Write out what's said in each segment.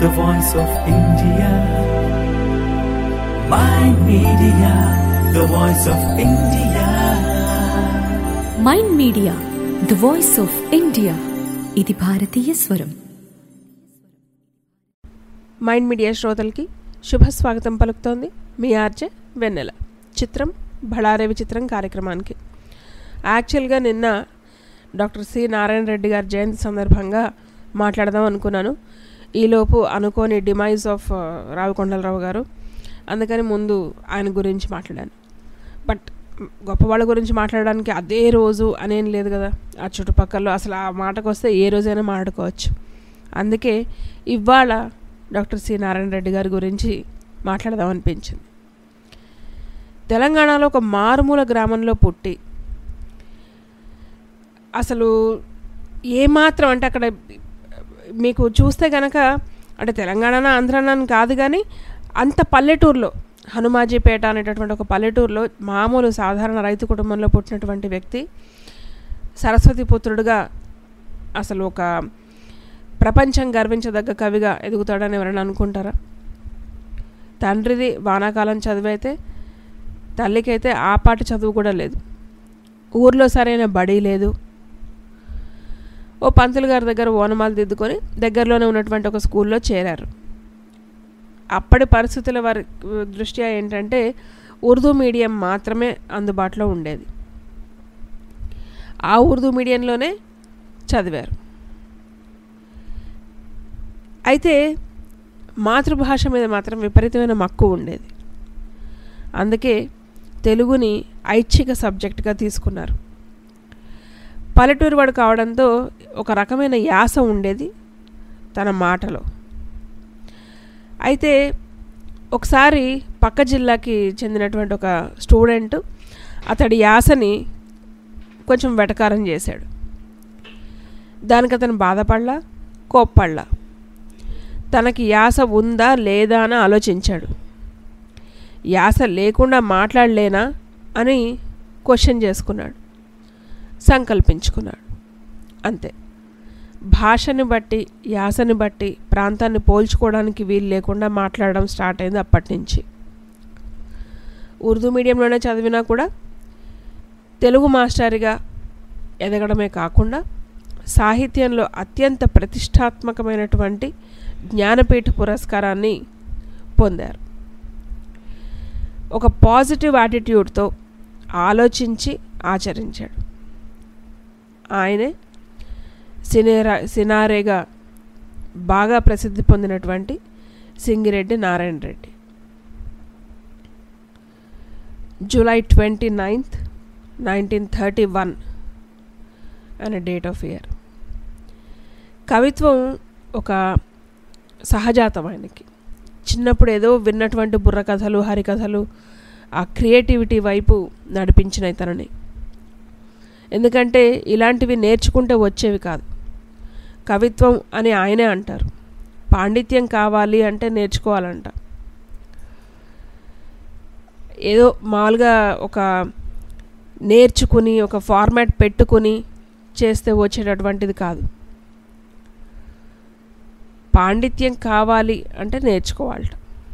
the voice of India. My media, the voice of India. Mind media the voice of India ఇది భారతీయ స్వరం mind media శ్రోతలకి శుభ స్వాగతం పలుకుతోంది మీ ఆర్జే వెన్నెల చిత్రం బళారే విచిత్రం కార్యక్రమానికి యాక్చువల్గా నిన్న డాక్టర్ సి నారాయణ రెడ్డి గారి జయంతి సందర్భంగా మాట్లాడదాం అనుకున్నాను ఈలోపు అనుకోని డిమైజ్ ఆఫ్ రావికొండలరావు గారు అందుకని ముందు ఆయన గురించి మాట్లాడాను బట్ గొప్పవాళ్ళ గురించి మాట్లాడడానికి అదే రోజు అనేం లేదు కదా ఆ చుట్టుపక్కల అసలు ఆ మాటకు వస్తే ఏ రోజైనా మాట్లాడుకోవచ్చు అందుకే ఇవాళ డాక్టర్ సి నారాయణ రెడ్డి గారి గురించి మాట్లాడదాం అనిపించింది తెలంగాణలో ఒక మారుమూల గ్రామంలో పుట్టి అసలు ఏమాత్రం అంటే అక్కడ మీకు చూస్తే కనుక అంటే తెలంగాణ ఆంధ్రాన అని కాదు కానీ అంత పల్లెటూరులో హనుమాజీపేట అనేటటువంటి ఒక పల్లెటూరులో మామూలు సాధారణ రైతు కుటుంబంలో పుట్టినటువంటి వ్యక్తి సరస్వతి పుత్రుడుగా అసలు ఒక ప్రపంచం గర్వించదగ్గ కవిగా ఎదుగుతాడని ఎవరైనా అనుకుంటారా తండ్రిది వానాకాలం చదివైతే తల్లికైతే ఆ పాటి చదువు కూడా లేదు ఊర్లో సరైన బడి లేదు ఓ పంతులు గారి దగ్గర ఓనమాలు దిద్దుకొని దగ్గరలోనే ఉన్నటువంటి ఒక స్కూల్లో చేరారు అప్పటి పరిస్థితుల వారి దృష్ట్యా ఏంటంటే ఉర్దూ మీడియం మాత్రమే అందుబాటులో ఉండేది ఆ ఉర్దూ మీడియంలోనే చదివారు అయితే మాతృభాష మీద మాత్రం విపరీతమైన మక్కువ ఉండేది అందుకే తెలుగుని ఐచ్ఛిక సబ్జెక్టుగా తీసుకున్నారు పల్లెటూరు వాడు కావడంతో ఒక రకమైన యాస ఉండేది తన మాటలో అయితే ఒకసారి పక్క జిల్లాకి చెందినటువంటి ఒక స్టూడెంట్ అతడి యాసని కొంచెం వెటకారం చేశాడు దానికి అతను బాధపడలా కోప్పడలా తనకి యాస ఉందా లేదా అని ఆలోచించాడు యాస లేకుండా మాట్లాడలేనా అని క్వశ్చన్ చేసుకున్నాడు సంకల్పించుకున్నాడు అంతే భాషని బట్టి యాసని బట్టి ప్రాంతాన్ని పోల్చుకోవడానికి వీలు లేకుండా మాట్లాడడం స్టార్ట్ అయింది అప్పటి నుంచి ఉర్దూ మీడియంలోనే చదివినా కూడా తెలుగు మాస్టర్గా ఎదగడమే కాకుండా సాహిత్యంలో అత్యంత ప్రతిష్టాత్మకమైనటువంటి జ్ఞానపీఠ పురస్కారాన్ని పొందారు ఒక పాజిటివ్ యాటిట్యూడ్తో ఆలోచించి ఆచరించాడు ఆయనే సినేరా సినారేగా బాగా ప్రసిద్ధి పొందినటువంటి Singireddy Narayana Reddy July twenty ninth nineteen thirty one అనే డేట్ ఆఫ్ ఇయర్ కవిత్వం ఒక సహజాతం ఆయనకి చిన్నప్పుడు ఏదో విన్నటువంటి బుర్రకథలు హరికథలు ఆ క్రియేటివిటీ వైపు నడిపించినాయి తనని ఎందుకంటే ఇలాంటివి నేర్చుకుంటే వచ్చేవి కాదు కవిత్వం అని ఆయనే అంటారు పాండిత్యం కావాలి అంటే నేర్చుకోవాలంట ఏదో మామూలుగా ఒక నేర్చుకుని ఒక ఫార్మాట్ పెట్టుకుని చేస్తే వచ్చేటటువంటిది కాదు పాండిత్యం కావాలి అంటే నేర్చుకోవాలట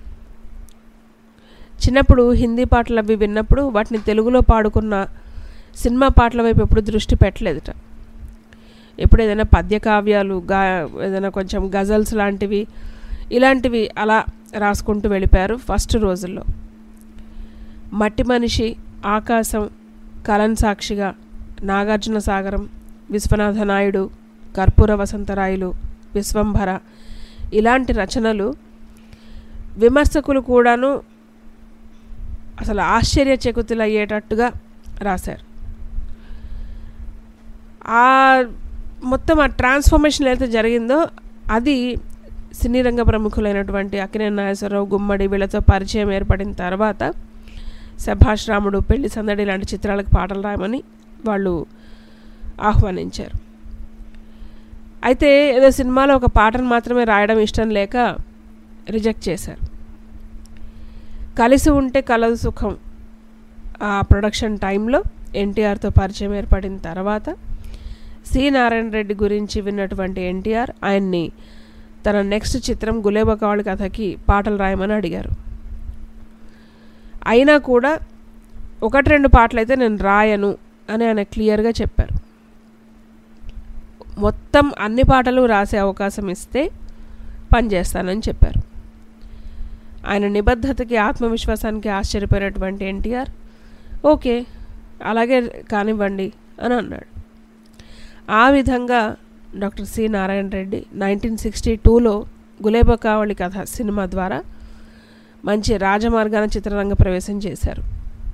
చిన్నప్పుడు హిందీ పాటలు అవి విన్నప్పుడు వాటిని తెలుగులో పాడుకున్న సినిమా పాటల వైపు ఎప్పుడు దృష్టి పెట్టలేదుట ఎప్పుడు ఏదైనా పద్య కావ్యాలు గా ఏదైనా కొంచెం గజల్స్ లాంటివి ఇలాంటివి అలా రాసుకుంటూ వెళ్ళిపోయారు ఫస్ట్ రోజుల్లో మట్టి మనిషి ఆకాశం కలన్ సాక్షిగా నాగార్జున సాగరం విశ్వనాథ నాయుడు కర్పూర వసంతరాయులు విశ్వంభర ఇలాంటి రచనలు విమర్శకులు కూడాను అసలు ఆశ్చర్యచకుతులు అయ్యేటట్టుగా రాశారు ఆ మొత్తం ఆ ట్రాన్స్ఫర్మేషన్ ఏదైతే జరిగిందో అది సినీ రంగ ప్రముఖులైనటువంటి అక్కినేని నాగేశ్వరరావు గుమ్మడి వీళ్ళతో పరిచయం ఏర్పడిన తర్వాత సభాష్ రాముడు పెళ్లి సందడి లాంటి చిత్రాలకు పాటలు రాయమని వాళ్ళు ఆహ్వానించారు అయితే ఏదో సినిమాలో ఒక పాటను మాత్రమే రాయడం ఇష్టం లేక రిజెక్ట్ చేశారు కలిసి ఉంటే కలదు సుఖం ఆ ప్రొడక్షన్ టైంలో ఎన్టీఆర్తో పరిచయం ఏర్పడిన తర్వాత సి నారాయణ రెడ్డి గురించి విన్నటువంటి ఎన్టీఆర్ ఆయన్ని తన నెక్స్ట్ చిత్రం గులేబకావళి కథకి పాటలు రాయమని అడిగారు అయినా కూడా ఒకటి రెండు పాటలు అయితే నేను రాయను అని ఆయన క్లియర్గా చెప్పారు మొత్తం అన్ని పాటలు రాసే అవకాశం ఇస్తే పనిచేస్తానని చెప్పారు ఆయన నిబద్ధతకి ఆత్మవిశ్వాసానికి ఆశ్చర్యపోయినటువంటి ఎన్టీఆర్ ఓకే అలాగే కానివ్వండి అని అన్నాడు ఆ విధంగా doctor C Narayana Reddy nineteen sixty టూలో గులేబకావళి కథ సినిమా ద్వారా మంచి రాజమార్గాన చిత్రరంగ ప్రవేశం చేశారు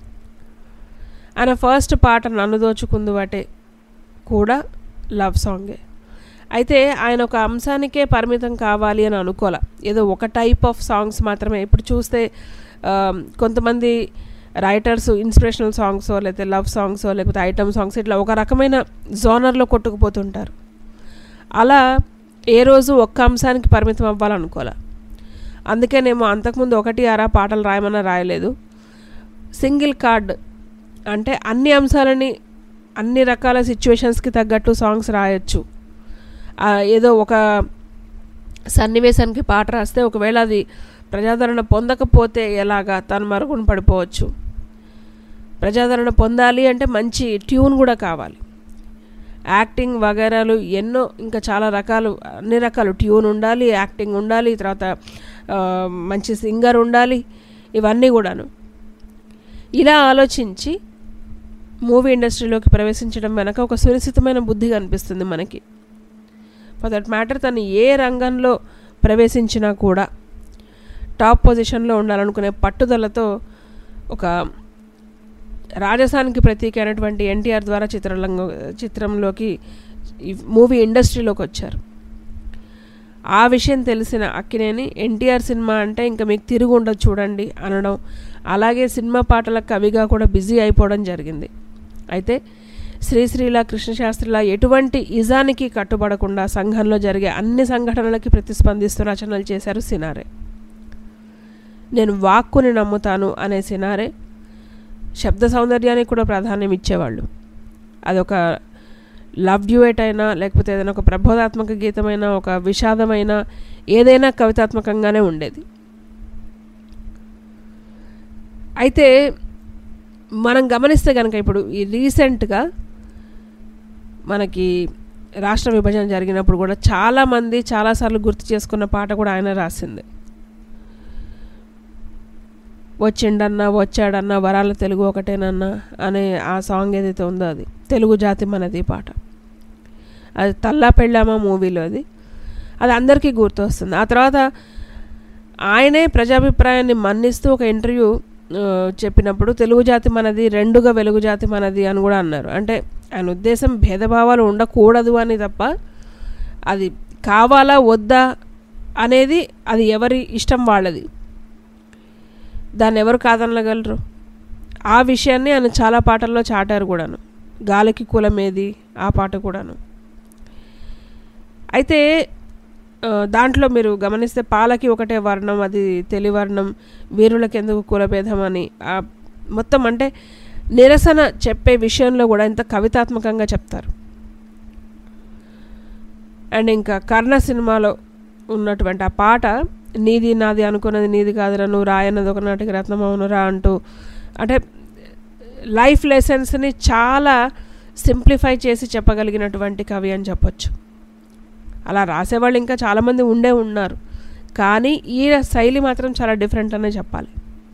ఆయన ఫస్ట్ పాట నన్ను దోచుకుందు వాటే కూడా లవ్ సాంగే అయితే ఆయన ఒక అంశానికే పరిమితం కావాలి అని అనుకోలే ఏదో ఒక టైప్ ఆఫ్ సాంగ్స్ మాత్రమే ఇప్పుడు చూస్తే ఆ, కొంతమంది రైటర్స్ ఇన్స్పిరేషనల్ సాంగ్స్ లేకపోతే లవ్ సాంగ్స్ లేకపోతే ఐటమ్ సాంగ్స్ ఇట్లా ఒక రకమైన జోనర్లో కొట్టుకుపోతుంటారు అలా ఏ రోజు ఒక్క అంశానికి పరిమితం అవ్వాలనుకోలే అందుకేనేమో అంతకుముందు ఒకటి అరా పాటలు రాయమన్నా రాయలేదు సింగిల్ కార్డ్ అంటే అన్ని అంశాలని అన్ని రకాల సిచ్యువేషన్స్కి తగ్గట్టు సాంగ్స్ రాయొచ్చు ఆ, ఏదో ఒక సన్నివేశానికి పాట రాస్తే ఒకవేళ అది ప్రజాదరణ పొందకపోతే ఎలాగా తను మరుగున పడిపోవచ్చు ప్రజాదరణ పొందాలి అంటే మంచి ట్యూన్ కూడా కావాలి యాక్టింగ్ వగైరాలు ఎన్నో ఇంకా చాలా రకాలు అన్ని రకాలు ట్యూన్ ఉండాలి యాక్టింగ్ ఉండాలి తర్వాత ఆ, మంచి సింగర్ ఉండాలి ఇవన్నీ కూడాను ఇలా ఆలోచించి మూవీ ఇండస్ట్రీలోకి ప్రవేశించడం వెనక ఒక సునిశ్చితమైన బుద్ధి కనిపిస్తుంది మనకి ఫర్ దట్ మ్యాటర్ తను ఏ రంగంలో ప్రవేశించినా కూడా టాప్ పొజిషన్లో ఉండాలనుకునే పట్టుదలతో ఒక రాజస్థాన్కి ప్రతీక అయినటువంటి ఎన్టీఆర్ ద్వారా చిత్రరంగ చిత్రంలోకి ఈ మూవీ ఇండస్ట్రీలోకి వచ్చారు ఆ విషయం తెలిసిన అక్కినేని ఎన్టీఆర్ సినిమా అంటే ఇంకా మీకు తిరిగి ఉండదు చూడండి అనడం అలాగే సినిమా పాటల కవిగా కూడా బిజీ అయిపోవడం జరిగింది అయితే శ్రీశ్రీల కృష్ణశాస్త్రిలా ఎటువంటి ఇజానికి కట్టుబడకుండా సంఘంలో జరిగే అన్ని సంఘటనలకి ప్రతిస్పందిస్తూ రచనలు చేశారు సినారే నేను వాక్కుని నమ్ముతాను అనే సినారే శబ్ద సౌందర్యానికి కూడా ప్రాధాన్యం ఇచ్చేవాళ్ళు అదొక లవ్ డ్యూయట్ అయినా లేకపోతే ఏదైనా ఒక ప్రబోధాత్మక గీతమైన ఒక విషాదమైన ఏదైనా కవితాత్మకంగానే ఉండేది అయితే మనం గమనిస్తే కనుక ఇప్పుడు ఈ రీసెంట్గా మనకి రాష్ట్ర విభజన జరిగినప్పుడు కూడా చాలామంది చాలాసార్లు గుర్తు చేసుకున్న పాట కూడా ఆయన రాసింది వచ్చిండన్నా వచ్చాడన్నా వరాల తెలుగు ఒకటేనన్నా అనే ఆ సాంగ్ ఏదైతే ఉందో అది తెలుగు జాతి మనది పాట అది తల్లా పెళ్ళామా మూవీలో అది అది అందరికీ గుర్తు వస్తుంది ఆ తర్వాత ఆయనే ప్రజాభిప్రాయాన్ని మన్నిస్తూ ఒక ఇంటర్వ్యూ ఆ, చెప్పినప్పుడు తెలుగు జాతి మనది రెండుగా వెలుగు జాతి మనది అని కూడా అన్నారు అంటే ఆయన ఉద్దేశం భేదభావాలు ఉండకూడదు అని తప్ప అది కావాలా వద్దా అనేది అది ఎవరి ఇష్టం వాళ్ళది దాన్ని ఎవరు కాదనగలరు ఆ విషయాన్ని ఆయన చాలా పాటల్లో చాటారు కూడాను గాలికి కులమేది ఆ పాట కూడాను అయితే ఆ, దాంట్లో మీరు గమనిస్తే పాలకి ఒకటే వర్ణం అది తెలివర్ణం వీరులకి ఎందుకు కులభేదం అని ఆ మొత్తం అంటే నిరసన చెప్పే విషయంలో కూడా ఇంత కవితాత్మకంగా చెప్తారు అండ్ ఇంకా కర్ణ సినిమాలో ఉన్నటువంటి ఆ పాట నీది నాది అనుకున్నది నీది కాదురా నువ్వు రాయన్నది ఒక నాటికి రత్నం అవునురా అంటూ అంటే లైఫ్ లెసన్స్ని చాలా సింప్లిఫై చేసి చెప్పగలిగినటువంటి కవి అని చెప్పొచ్చు అలా రాసేవాళ్ళు ఇంకా చాలామంది ఉండే ఉన్నారు కానీ ఈ శైలి మాత్రం చాలా డిఫరెంట్ అనే చెప్పాలి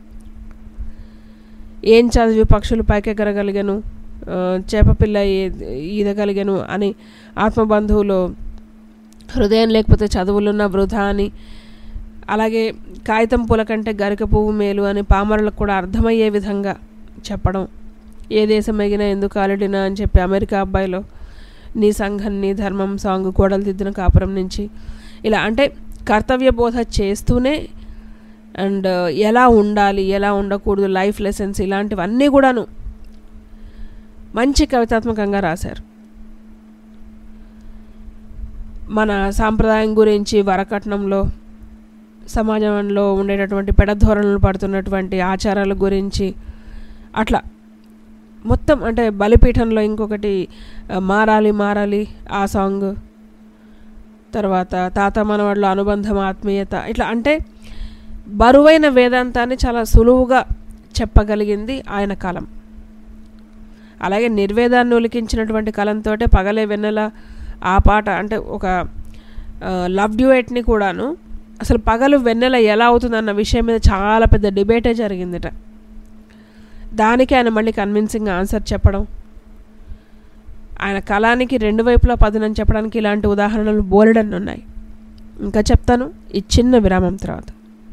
ఏం చదివి పక్షులు పైకెగరగలిగాను ఆ, చేపపిల్ల ఈ- ఈదగలిగాను అని ఆత్మబంధువులో హృదయం లేకపోతే చదువులున్న వృధా అని అలాగే కాగితం పూల కంటే గరిక పువ్వు మేలు అని పామరులకు కూడా అర్థమయ్యే విధంగా చెప్పడం ఏ దేశం ఎగినా ఎందుకు అలడినా అని చెప్పి అమెరికా అబ్బాయిలో నీ సంఘం నీ ధర్మం సాంగ్ కోడలు దిద్దిన కాపురం నుంచి ఇలా అంటే కర్తవ్య బోధ చేస్తూనే అండ్ ఎలా ఉండాలి ఎలా ఉండకూడదు లైఫ్ లెసన్స్ ఇలాంటివన్నీ కూడాను మంచి కవితాత్మకంగా రాశారు మన సాంప్రదాయం గురించి వరకట్నంలో సమాజంలో ఉండేటటువంటి పెడధోరణులు పడుతున్నటువంటి ఆచారాల గురించి అట్లా మొత్తం అంటే బలిపీఠంలో ఇంకొకటి ఆ, మారాలి మారాలి ఆ సాంగ్ తర్వాత తాత మనవాళ్ళ అనుబంధం ఆత్మీయత ఇట్లా అంటే బరువైన వేదాంతాన్ని చాలా సులువుగా చెప్పగలిగింది ఆయన కలం అలాగే నిర్వేదాన్ని ఉలికించినటువంటి కలంతో పగలే వెన్నెల ఆ పాట అంటే ఒక లవ్ డ్యూయట్ని కూడాను అసలు పగలు వెన్నెల ఎలా అవుతుందన్న విషయం మీద చాలా పెద్ద డిబేటే జరిగిందిట దానికి ఆయన మళ్ళీ కన్విన్సింగ్ ఆన్సర్ చెప్పడం ఆయన కళానికి రెండు వైపులా పదునని చెప్పడానికి ఇలాంటి ఉదాహరణలు బోలెడన్ని ఉన్నాయి ఇంకా చెప్తాను ఈ చిన్న విరామం తర్వాత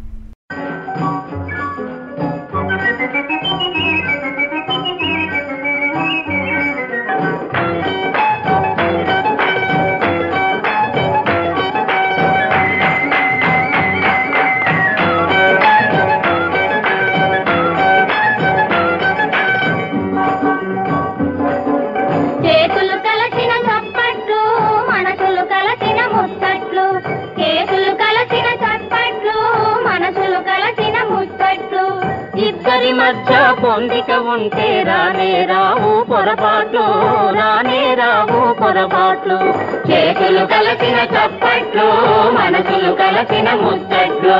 చేతులు కలసిన చప్పట్లు మనసులు కలసిన ముచ్చట్లు చేతులు కలసిన చప్పట్లు మనసులు కలసిన ముచ్చట్లు ఇద్దరి మధ్య పొందిక ఉంటే రానే రావు పొరపాట్లు రానే రావు పొరపాట్లు చేతులు కలసిన చప్పట్లు మనసులు కలసిన ముచ్చట్లు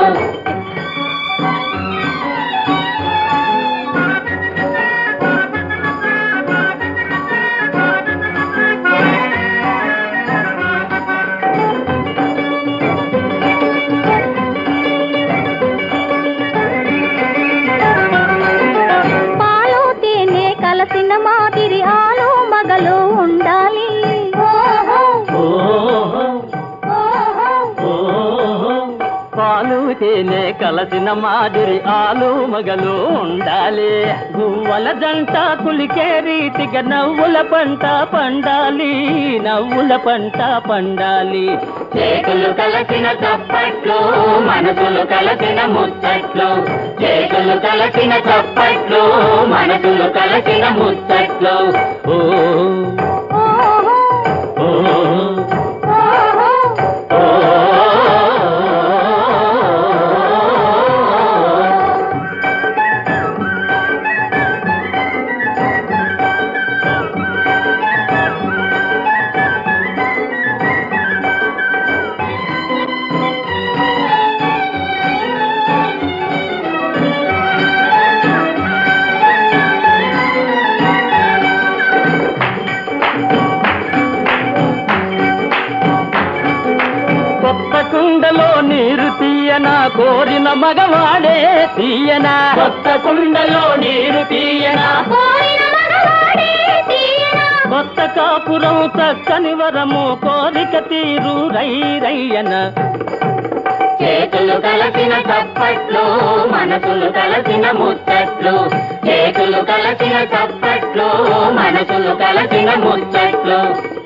పాలు తేనె కలసిన మాదిరి ఆలు మగలు ఉండాలి ఓహో ఓహో ఓహో ఓహో పాలు తేనె కలసిన మాదిరి ఆలు మగలు ఉండాలి గువ్వల జంట కులికే రీతిగా నవ్వుల పంట పండాలి నవ్వుల పంట పండాలి చేతులు కలసిన చప్పట్లు మనసులు కలసిన ముచ్చట్లు చేతులు కలసిన చప్పట్లు మనసులు కలసిన ముచ్చట్లు ఓ ఓహో ఓ ఓహో కొత్త కుండలో నీరు తీయనా కోరిన మగవాడే తీయనా కొత్త కుండలో నీరు తీయనా కోరిన మగవాడే తీయనా కొత్త కాపురం చక్కని వరము కోరిక తీరు రై రయ్యన చేతులు కలసిన చప్పట్లు మనసులు కలసిన ముచ్చట్లు చేతులు కలసిన చప్పట్లు మనసులు కలసిన ముచ్చట్లు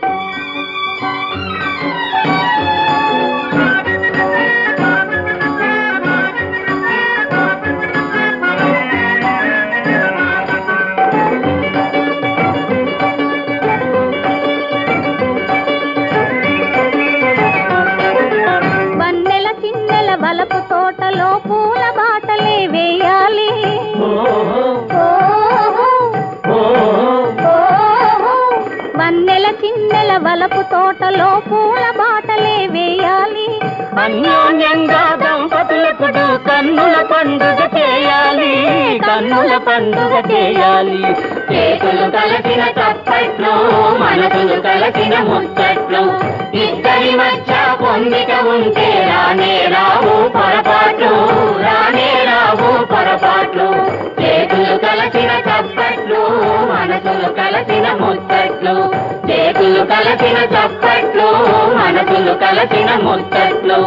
వన్నెల చిన్నెల వలపు తోటలో పూల బాటలే వేయాలి ఓహో ఓహో ఓహో ఓహో వన్నెల చిన్నెల వలపు తోటలో పూల బాటలే వేయాలి అన్యోన్యంగా దంపతులకుడు కన్నుల పండుగ చేయాలి కన్నుల పండుగ చేయాలి చేతులు కలసిన చప్పట్లు మనసులు కలసిన ముచ్చట్లు ఇద్దరి మధ్య పొందిక ఉంటే రానే రావు పొరపాట్లు రానే రావు పొరపాట్లు చేతులు కలసిన చప్పట్లు మనసులు కలసిన ముచ్చట్లు చేతులు కలసిన చప్పట్లు మనసులు కలసిన ముచ్చట్లు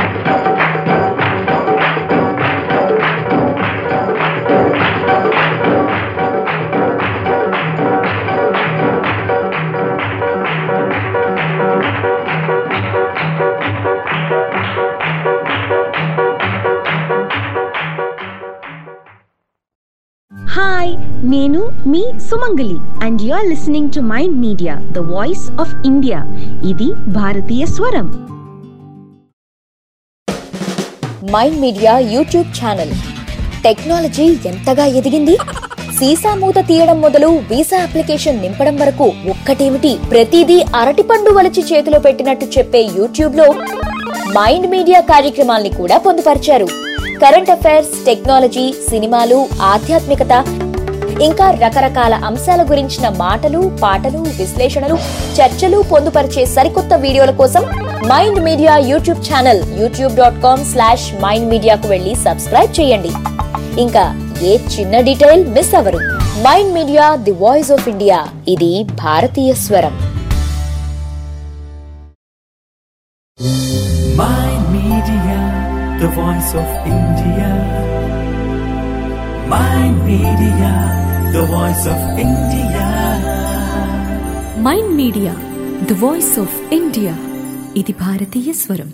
హాయ్ నేను మీ Sumangali and you are listening to mind media the voice of India ఇది భారతీయ స్వరం mind media YouTube channel technology ఎంతగా ఎదిగింది సీసా మూత తీయడం మొదలు వీసా అప్లికేషన్ నింపడం వరకు ఒక్కటేమిటి ప్రతిదీ అరటిపండు వలిచి చేతిలో పెట్టినట్టు చెప్పే యూట్యూబ్ లో మైండ్ మీడియా కార్యక్రమాల్ని కూడా పొందుపరిచారు కరెంట్ అఫైర్స్ టెక్నాలజీ సినిమాలు ఆధ్యాత్మికత ఇంకా రకరకాల అంశాల గురించిన మాటలు పాటలు విశ్లేషణలు చర్చలు పొందుపరిచే సరికొత్త వీడియోల కోసం mind media YouTube channel YouTube dot com slash mind మీడియాకు వెళ్ళి సబ్స్క్రైబ్ చేయండి ఇంకా ఏ చిన్న డీటెయిల్ మిస్ అవరు mind media the voice of India ఇది భారతీయ స్వరం Mind Media, the voice of India. Mind Media, the voice of India. Mind media the voice of India ఇది భారతీయ స్వరం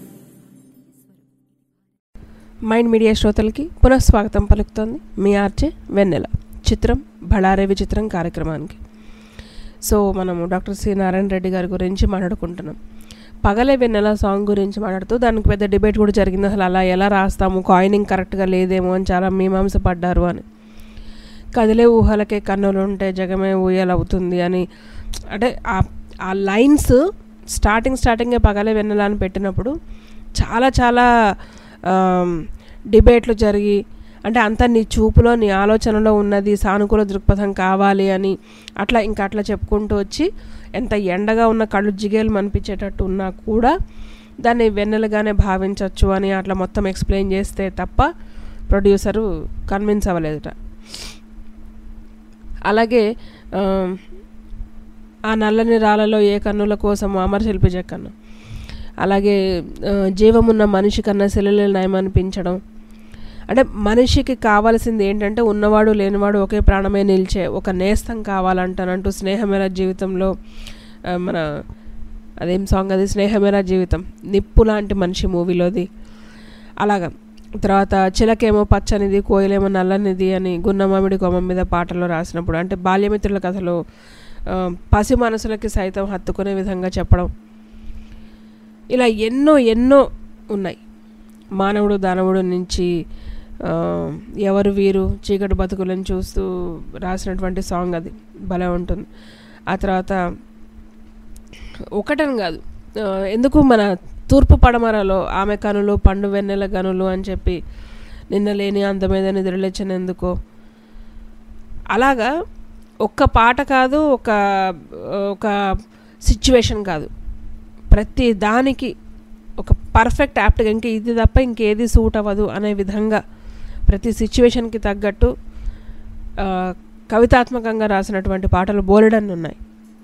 మైండ్ మీడియా శ్రోతలకి పునఃస్వాగతం పలుకుతోంది మీ ఆర్జే వెన్నెల చిత్రం బళారే విచిత్రం కార్యక్రమానికి సో మనము డాక్టర్ సి నారాయణ రెడ్డి గారి గురించి మాట్లాడుకుంటున్నాం పగలే వెన్నెల సాంగ్ గురించి మాట్లాడుతూ దానికి పెద్ద డిబేట్ కూడా జరిగింది అసలు అలా ఎలా రాస్తాము కాయినింగ్ కరెక్ట్గా లేదేమో అని చాలా మీమాంస పడ్డారు అని కదిలే ఊహలకే కన్నులు ఉంటే జగమే ఊయలవుతుంది అని అంటే ఆ ఆ లైన్స్ స్టార్టింగ్ స్టార్టింగే పగలే వెన్నెల అని పెట్టినప్పుడు చాలా చాలా ఆమ్, డిబేట్లు జరిగి అంటే అంతా నీ చూపులో నీ ఆలోచనలో ఉన్నది సానుకూల దృక్పథం కావాలి అని అట్లా ఇంకా అట్లా చెప్పుకుంటూ వచ్చి ఎంత ఎండగా ఉన్న కళ్ళు జిగేలు అనిపించేటట్టు ఉన్నా కూడా దాన్ని వెన్నెలగానే భావించవచ్చు అని అట్లా మొత్తం ఎక్స్ప్లెయిన్ చేస్తే తప్ప ప్రొడ్యూసరు కన్విన్స్ అవ్వలేదుట అలాగే ఆ, ఆ నల్లని రాళ్ళలో ఏ కన్నుల కోసం అమరశిల్పి చెక్కను అలాగే ఆ, జీవమున్న మనిషి కన్నా శిలలే నయమనిపించడం అంటే మనిషికి కావాల్సింది ఏంటంటే ఉన్నవాడు లేనివాడు ఒకే ప్రాణమే నిలిచే ఒక నేస్తం కావాలంటానంటూ స్నేహమేర జీవితంలో ఆ, మన అదేం సాంగ్ అది స్నేహమేర జీవితం నిప్పు లాంటి మనిషి మూవీలోది అలాగా తర్వాత చిలకేమో పచ్చనిది కోయిలేమో నల్లనిది అని గున్నమామిడి కొమ్మ మీద పాటలో రాసినప్పుడు అంటే బాల్యమిత్రుల కథలో ఆ, పసి మనసులకి సైతం హత్తుకునే విధంగా చెప్పడం ఇలా ఎన్నో ఎన్నో ఉన్నాయి మానవుడు దానవుడు నుంచి ఆ, ఎవరు వీరు చీకటి బతుకులను చూస్తూ రాసినటువంటి సాంగ్ అది భలే ఉంటుంది ఆ తర్వాత ఒకటని కాదు ఆ, ఎందుకు మన తూర్పు పడమరలో ఆమె కనులు పండు వెన్నెల గనులు అని చెప్పి నిన్న లేని అందమేద నిద్రలేచనెందుకో అలాగా ఒక్క పాట కాదు ఒక ఒక సిచ్యువేషన్ కాదు ప్రతి దానికి ఒక పర్ఫెక్ట్ యాప్ట్గా ఇంక ఇది తప్ప ఇంకేది సూట్ అవ్వదు అనే విధంగా ప్రతి సిచ్యువేషన్కి తగ్గట్టు ఆ, కవితాత్మకంగా రాసినటువంటి పాటలు బోలెడన్ని ఉన్నాయి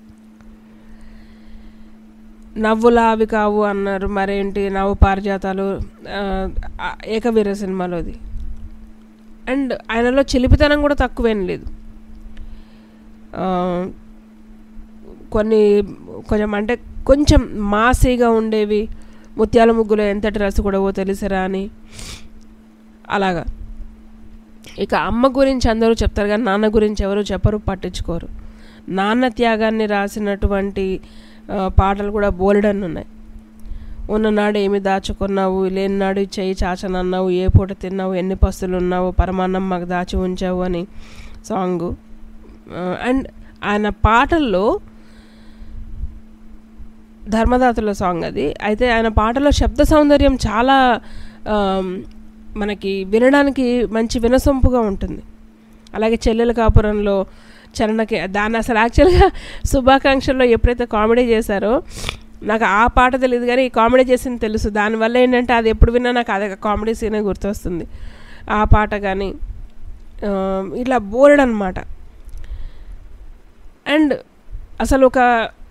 నవ్వులా అవి కావు అన్నారు మరేంటి నవ్వు పారిజాతాలు ఆ, ఆ ఏకవీర సినిమాలోది అండ్ ఆయనలో చిలిపితనం కూడా తక్కువేం లేదు ఆ, కొన్ని కొంచెం అంటే కొంచెం మాసీగా ఉండేవి ముత్యాల ముగ్గులో ఎంతటి రసు కూడా ఓ తెలిసిరా అని అలాగా ఇక అమ్మ గురించి అందరూ చెప్తారు కానీ నాన్న గురించి ఎవరు చెప్పరు పట్టించుకోరు నాన్న త్యాగాన్ని రాసినటువంటి ఆ, పాటలు కూడా బోలెడన్ని ఉన్నాయి ఉన్ననాడు ఏమి దాచుకున్నావు లేనినాడు చెయ్యి చాచనన్నావు ఏ పూట తిన్నావు ఎన్ని పస్తులు ఉన్నావు పరమాన్నం మాకు దాచి ఉంచావు అని సాంగు అండ్ ఆయన పాటల్లో ధర్మదాతల సాంగ్ అది అయితే ఆయన పాటలో శబ్ద సౌందర్యం చాలా ఆమ్, మనకి వినడానికి మంచి వినసొంపుగా ఉంటుంది అలాగే చెల్లెల కాపురంలో చరణకి దాన్ని అసలు యాక్చువల్గా శుభాకాంక్షల్లో ఎప్పుడైతే కామెడీ చేశారో నాకు ఆ పాట తెలియదు కానీ ఈ కామెడీ చేసింది తెలుసు దానివల్ల ఏంటంటే అది ఎప్పుడు విన్నా నాకు అదే కామెడీ సీనే గుర్తొస్తుంది ఆ పాట కానీ ఆ, ఇట్లా బోర్డ్ అనమాట అండ్ అసలు ఒక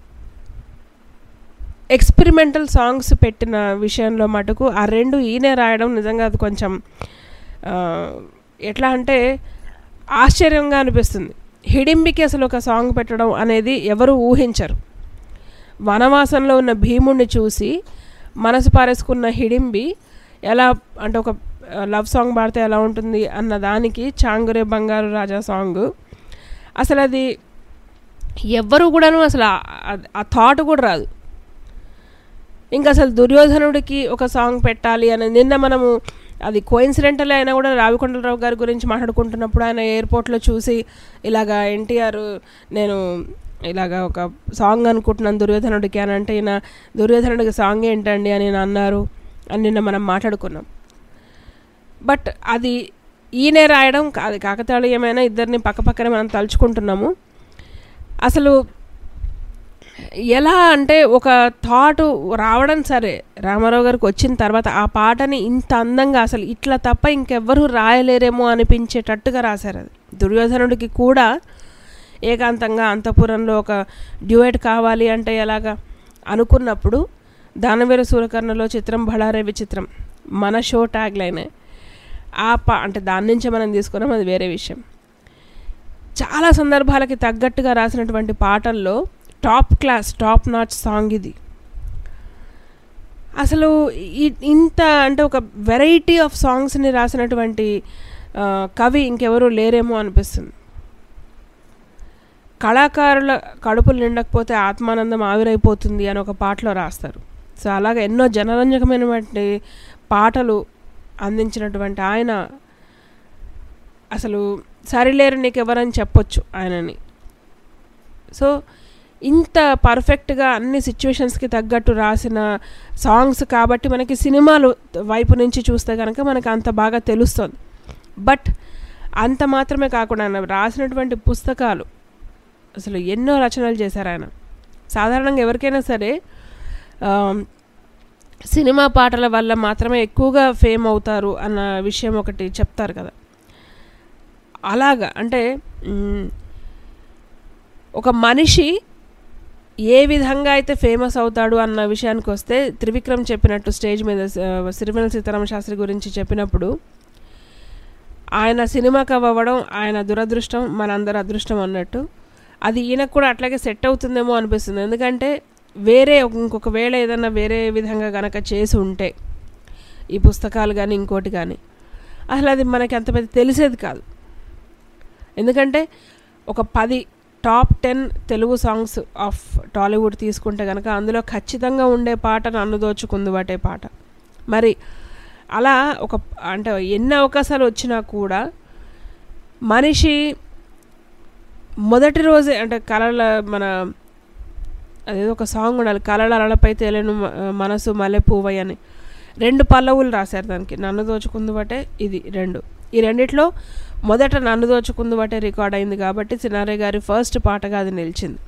ఎక్స్పెరిమెంటల్ సాంగ్స్ పెట్టిన విషయంలో మటుకు ఆ రెండు ఈయనే రాయడం నిజంగా అది కొంచెం ఆ, ఎట్లా అంటే ఆశ్చర్యంగా అనిపిస్తుంది హిడింబికి అసలు ఒక సాంగ్ పెట్టడం అనేది ఎవరు ఊహించరు వనవాసంలో ఉన్న భీముణ్ణి చూసి మనసు పారేసుకున్న హిడింబి ఎలా అంటే ఒక లవ్ సాంగ్ పాడితే ఎలా ఉంటుంది అన్న దానికి చాంగురే బంగారు రాజా సాంగ్ అసలు అది ఎవ్వరు కూడాను అసలు ఆ- ఆ- ఆ థాట్ కూడా రాదు ఇంకా అసలు దుర్యోధనుడికి ఒక సాంగ్ పెట్టాలి అని నిన్న మనము అది కోయిన్సిడెంటల్ అయినా కూడా రావికొండలరావు గారి గురించి మాట్లాడుకుంటున్నప్పుడు ఆయన ఎయిర్పోర్ట్లో చూసి ఇలాగా ఎన్టీఆర్ నేను ఇలాగా ఒక సాంగ్ అనుకుంటున్నాను దుర్యోధనుడికి అని అంటే ఈయన దుర్యోధనుడికి సాంగ్ ఏంటండి అని ఈయన అన్నారు అని నిన్న మనం మాట్లాడుకున్నాం బట్ అది ఈయనే రాయడం కాదు కాకతాళీయమైన ఇద్దరిని పక్కపక్కనే మనం తలుచుకుంటున్నాము అసలు ఎలా అంటే ఒక థాట్ రావడం సరే రామారావు గారికి వచ్చిన తర్వాత ఆ పాటని ఇంత అందంగా అసలు ఇట్లా తప్ప ఇంకెవ్వరూ రాయలేరేమో అనిపించేటట్టుగా రాశారు అది దుర్యోధనుడికి కూడా ఏకాంతంగా అంతఃపురంలో ఒక డ్యూయట్ కావాలి అంటే ఎలాగా అనుకున్నప్పుడు దానవీర సూరకర్ణలో చిత్రం బళారే విచిత్రం మన షో ట్యాగ్ లైనే ఆ పా అంటే దాని నుంచే మనం తీసుకున్నాం అది వేరే విషయం చాలా సందర్భాలకి తగ్గట్టుగా రాసినటువంటి పాటల్లో top class top notch song ఇది అసలు ఈ- ఇంత అంటే ఒక వెరైటీ ఆఫ్ సాంగ్స్ని రాసినటువంటి ఆ, కవి ఇంకెవరూ లేరేమో అనిపిస్తుంది కళాకారుల కడుపులు నిండకపోతే ఆత్మానందం ఆవిరైపోతుంది అని ఒక పాటలో రాస్తారు సో అలాగే ఎన్నో జనరంజకమైనటువంటి పాటలు అందించినటువంటి ఆయన అసలు సరిలేరు నీకు ఎవరని చెప్పొచ్చు ఆయనని సో ఇంత పర్ఫెక్ట్గా అన్ని సిచ్యువేషన్స్కి తగ్గట్టు రాసిన సాంగ్స్ కాబట్టి మనకి సినిమాలు వైపు నుంచి చూస్తే కనుక మనకు అంత బాగా తెలుస్తుంది బట్ అంత మాత్రమే కాకుండా ఆయన రాసినటువంటి పుస్తకాలు అసలు ఎన్నో రచనలు చేశారు ఆయన సాధారణంగా ఎవరికైనా సరే ఆ, సినిమా పాటల వల్ల మాత్రమే ఎక్కువగా ఫేమ్ అవుతారు అన్న విషయం ఒకటి చెప్తారు కదా అలాగా అంటే మ్, ఒక మనిషి ఏ విధంగా అయితే ఫేమస్ అవుతాడు అన్న విషయానికి వస్తే త్రివిక్రమ్ చెప్పినట్టు స్టేజ్ మీద ఆ, సిరివెల సీతారామ శాస్త్రి గురించి చెప్పినప్పుడు ఆయన సినిమాకి అవ్వడం ఆయన దురదృష్టం మనందరి అదృష్టం అన్నట్టు అది ఈయనకు కూడా అట్లాగే సెట్ అవుతుందేమో అనిపిస్తుంది ఎందుకంటే వేరే ఇంకొక వేళ ఏదన్నా వేరే విధంగా గనక చేసి ఉంటే ఈ పుస్తకాలు కానీ ఇంకోటి కానీ అసలు అది మనకి అంత పెద్ద తెలిసేది కాదు ఎందుకంటే ఒక పది top ten Telugu songs of Tollywood తీసుకుంటే కనుక అందులో ఖచ్చితంగా ఉండే పాట నన్ను దోచుకుంది వాటే పాట మరి అలా ఒక అంటే ఎన్ని అవకాశాలు వచ్చినా కూడా మనిషి మొదటి రోజే అంటే కళల మన అదేదో ఒక సాంగ్ ఉండాలి కళల అలలపై తేలేను మ- మనసు మల్లె పువ్వై అని రెండు పల్లవులు రాశారు దానికి నన్ను దోచుకుంది బట్టే ఇది రెండు ఈ రెండిట్లో మొదట నన్ను దోచుకుంది బట్టే రికార్డ్ అయింది కాబట్టి సినారే గారి ఫస్ట్ పాటగా అది నిలిచింది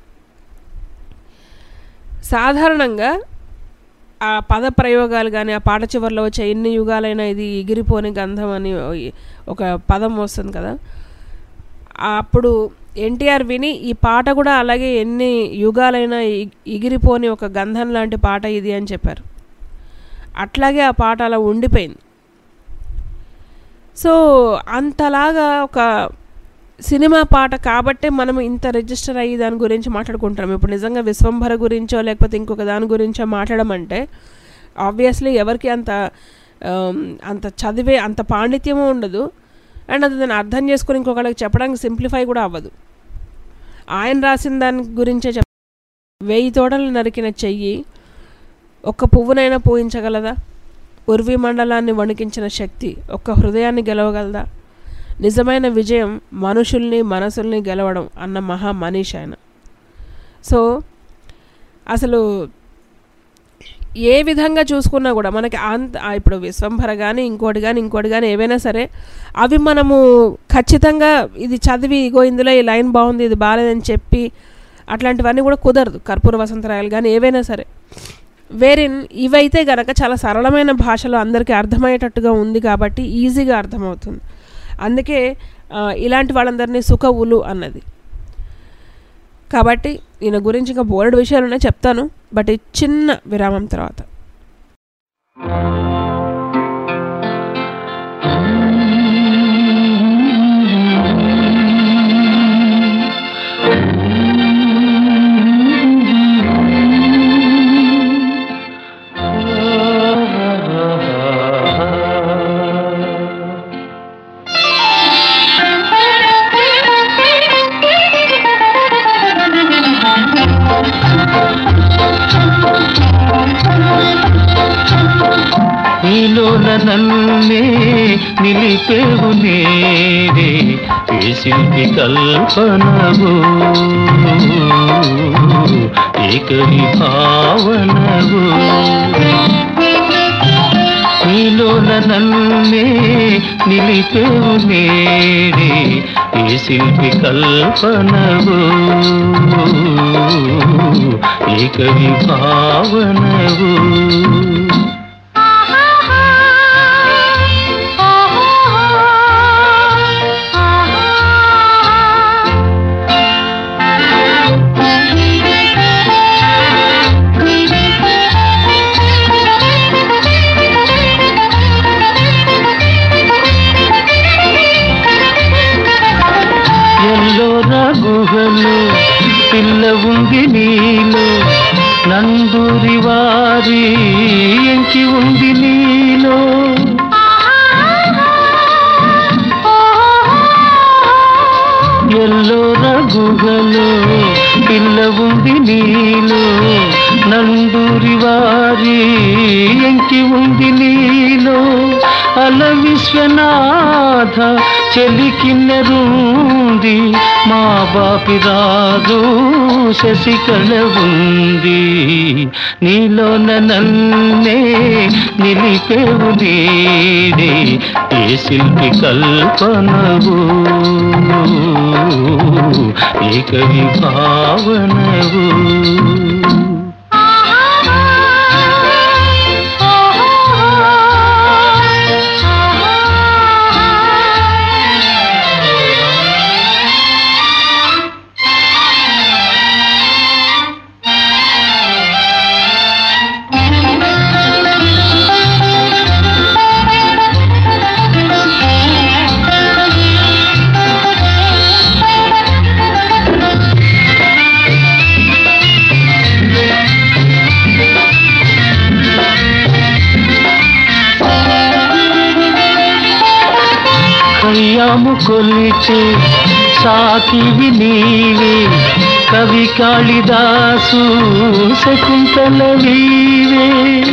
సాధారణంగా ఆ పద ప్రయోగాలు కానీ ఆ పాట చివరిలో వచ్చే ఎన్ని యుగాలైనా ఇది ఎగిరిపోని గంధం అని ఒక పదం వస్తుంది కదా అప్పుడు ఎన్టీఆర్ విని ఈ పాట కూడా అలాగే ఎన్ని యుగాలైనా ఎగి- ఎగిరిపోని ఒక గంధం లాంటి పాట ఇది అని చెప్పారు అట్లాగే ఆ పాట అలా ఉండిపోయింది సో అంతలాగా ఒక సినిమా పాట కాబట్టే మనం ఇంత రిజిస్టర్ అయ్యి దాని గురించి మాట్లాడుకుంటాం ఇప్పుడు నిజంగా విశ్వంభర గురించో లేకపోతే ఇంకొక దాని గురించో మాట్లాడమంటే ఆబ్వియస్లీ ఎవరికి అంత ఆమ్, అంత చదివే అంత పాండిత్యము ఉండదు అండ్ అది దాన్ని అర్థం చేసుకొని ఇంకొకళ్ళకి చెప్పడానికి సింప్లిఫై కూడా అవ్వదు ఆయన రాసిన దాని గురించే చెప్ వెయ్యి తోటలు నరికిన చెయ్యి ఒక్క పువ్వునైనా పూయించగలదా ఉర్వి మండలాన్ని వణికించిన శక్తి ఒక్క హృదయాన్ని గెలవగలదా నిజమైన విజయం మనుషుల్ని మనసుల్ని గెలవడం అన్న మహా మనీష్ ఆయన సో అసలు ఏ విధంగా చూసుకున్నా కూడా మనకి అంత ఆ ఇప్పుడు విశ్వంభర కానీ ఇంకోటి కానీ ఇంకోటి కానీ ఏవైనా సరే అవి మనము ఖచ్చితంగా ఇది చదివి ఇగో ఇందులో ఈ లైన్ బాగుంది ఇది బాగాలేదని చెప్పి అట్లాంటివన్నీ కూడా కుదరదు కర్పూర వసంతరాయలు కానీ ఏవైనా సరే వేరిన్ ఇవైతే గనక చాలా సరళమైన భాషలో అందరికీ అర్థమయ్యేటట్టుగా ఉంది కాబట్టి ఈజీగా అర్థమవుతుంది అందుకే ఆ, ఇలాంటి వాళ్ళందరినీ సుఖవులు అన్నది కాబట్టి ఈయన గురించి ఇంకా బోర్డు విషయాలు ఉన్నాయి చెప్తాను బట్ ఈ చిన్న విరామం తర్వాత నీలోన నన్నే నిలిపేవు నేడే ఏ శిల్పి కల్పనవు ఏకరి భావనవు నీలోన నన్నే నిలిపేవు నేడే ఏ శిల్పి కల్పనవు ఏ కవి భావనవు ఎల్లోరా గుహలు పిల్ల ఉంది నీలో నందూరి వారి ఎంకి ఉంది నీలో ఎల్లోరా గుహలు పిల్ల ఉంది నీలో నందూరి వారి ఎంకి ఉంది నీలో అల విశ్వనాథ చెలికిన్నెరుంది మా బాపి రాదు శశికళ ఉంది నీలోన నన్నే నిలిపేవు నీడే ఏ శిల్పి కల్పనవు ఏ కవి భావనవు కయ్యాము కొలిచే సాకివి నీవే కవి కాళిదాసు శకుంతల వీవే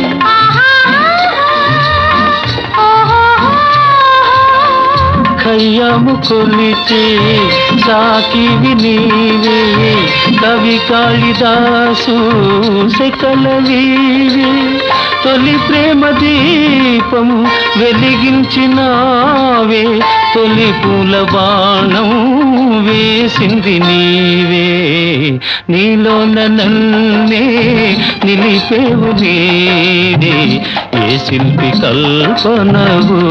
కయ్యాము కొలిచే సాకివి నీవే కవి కాళిదాసు శకల వీవే తొలి ప్రేమ దీపము వెలిగించినావే తొలి పూల బాణం వేసింది నీవే నీలోన నన్నే నిలిపేవు నీడే ఏ శిల్పి కల్పనవు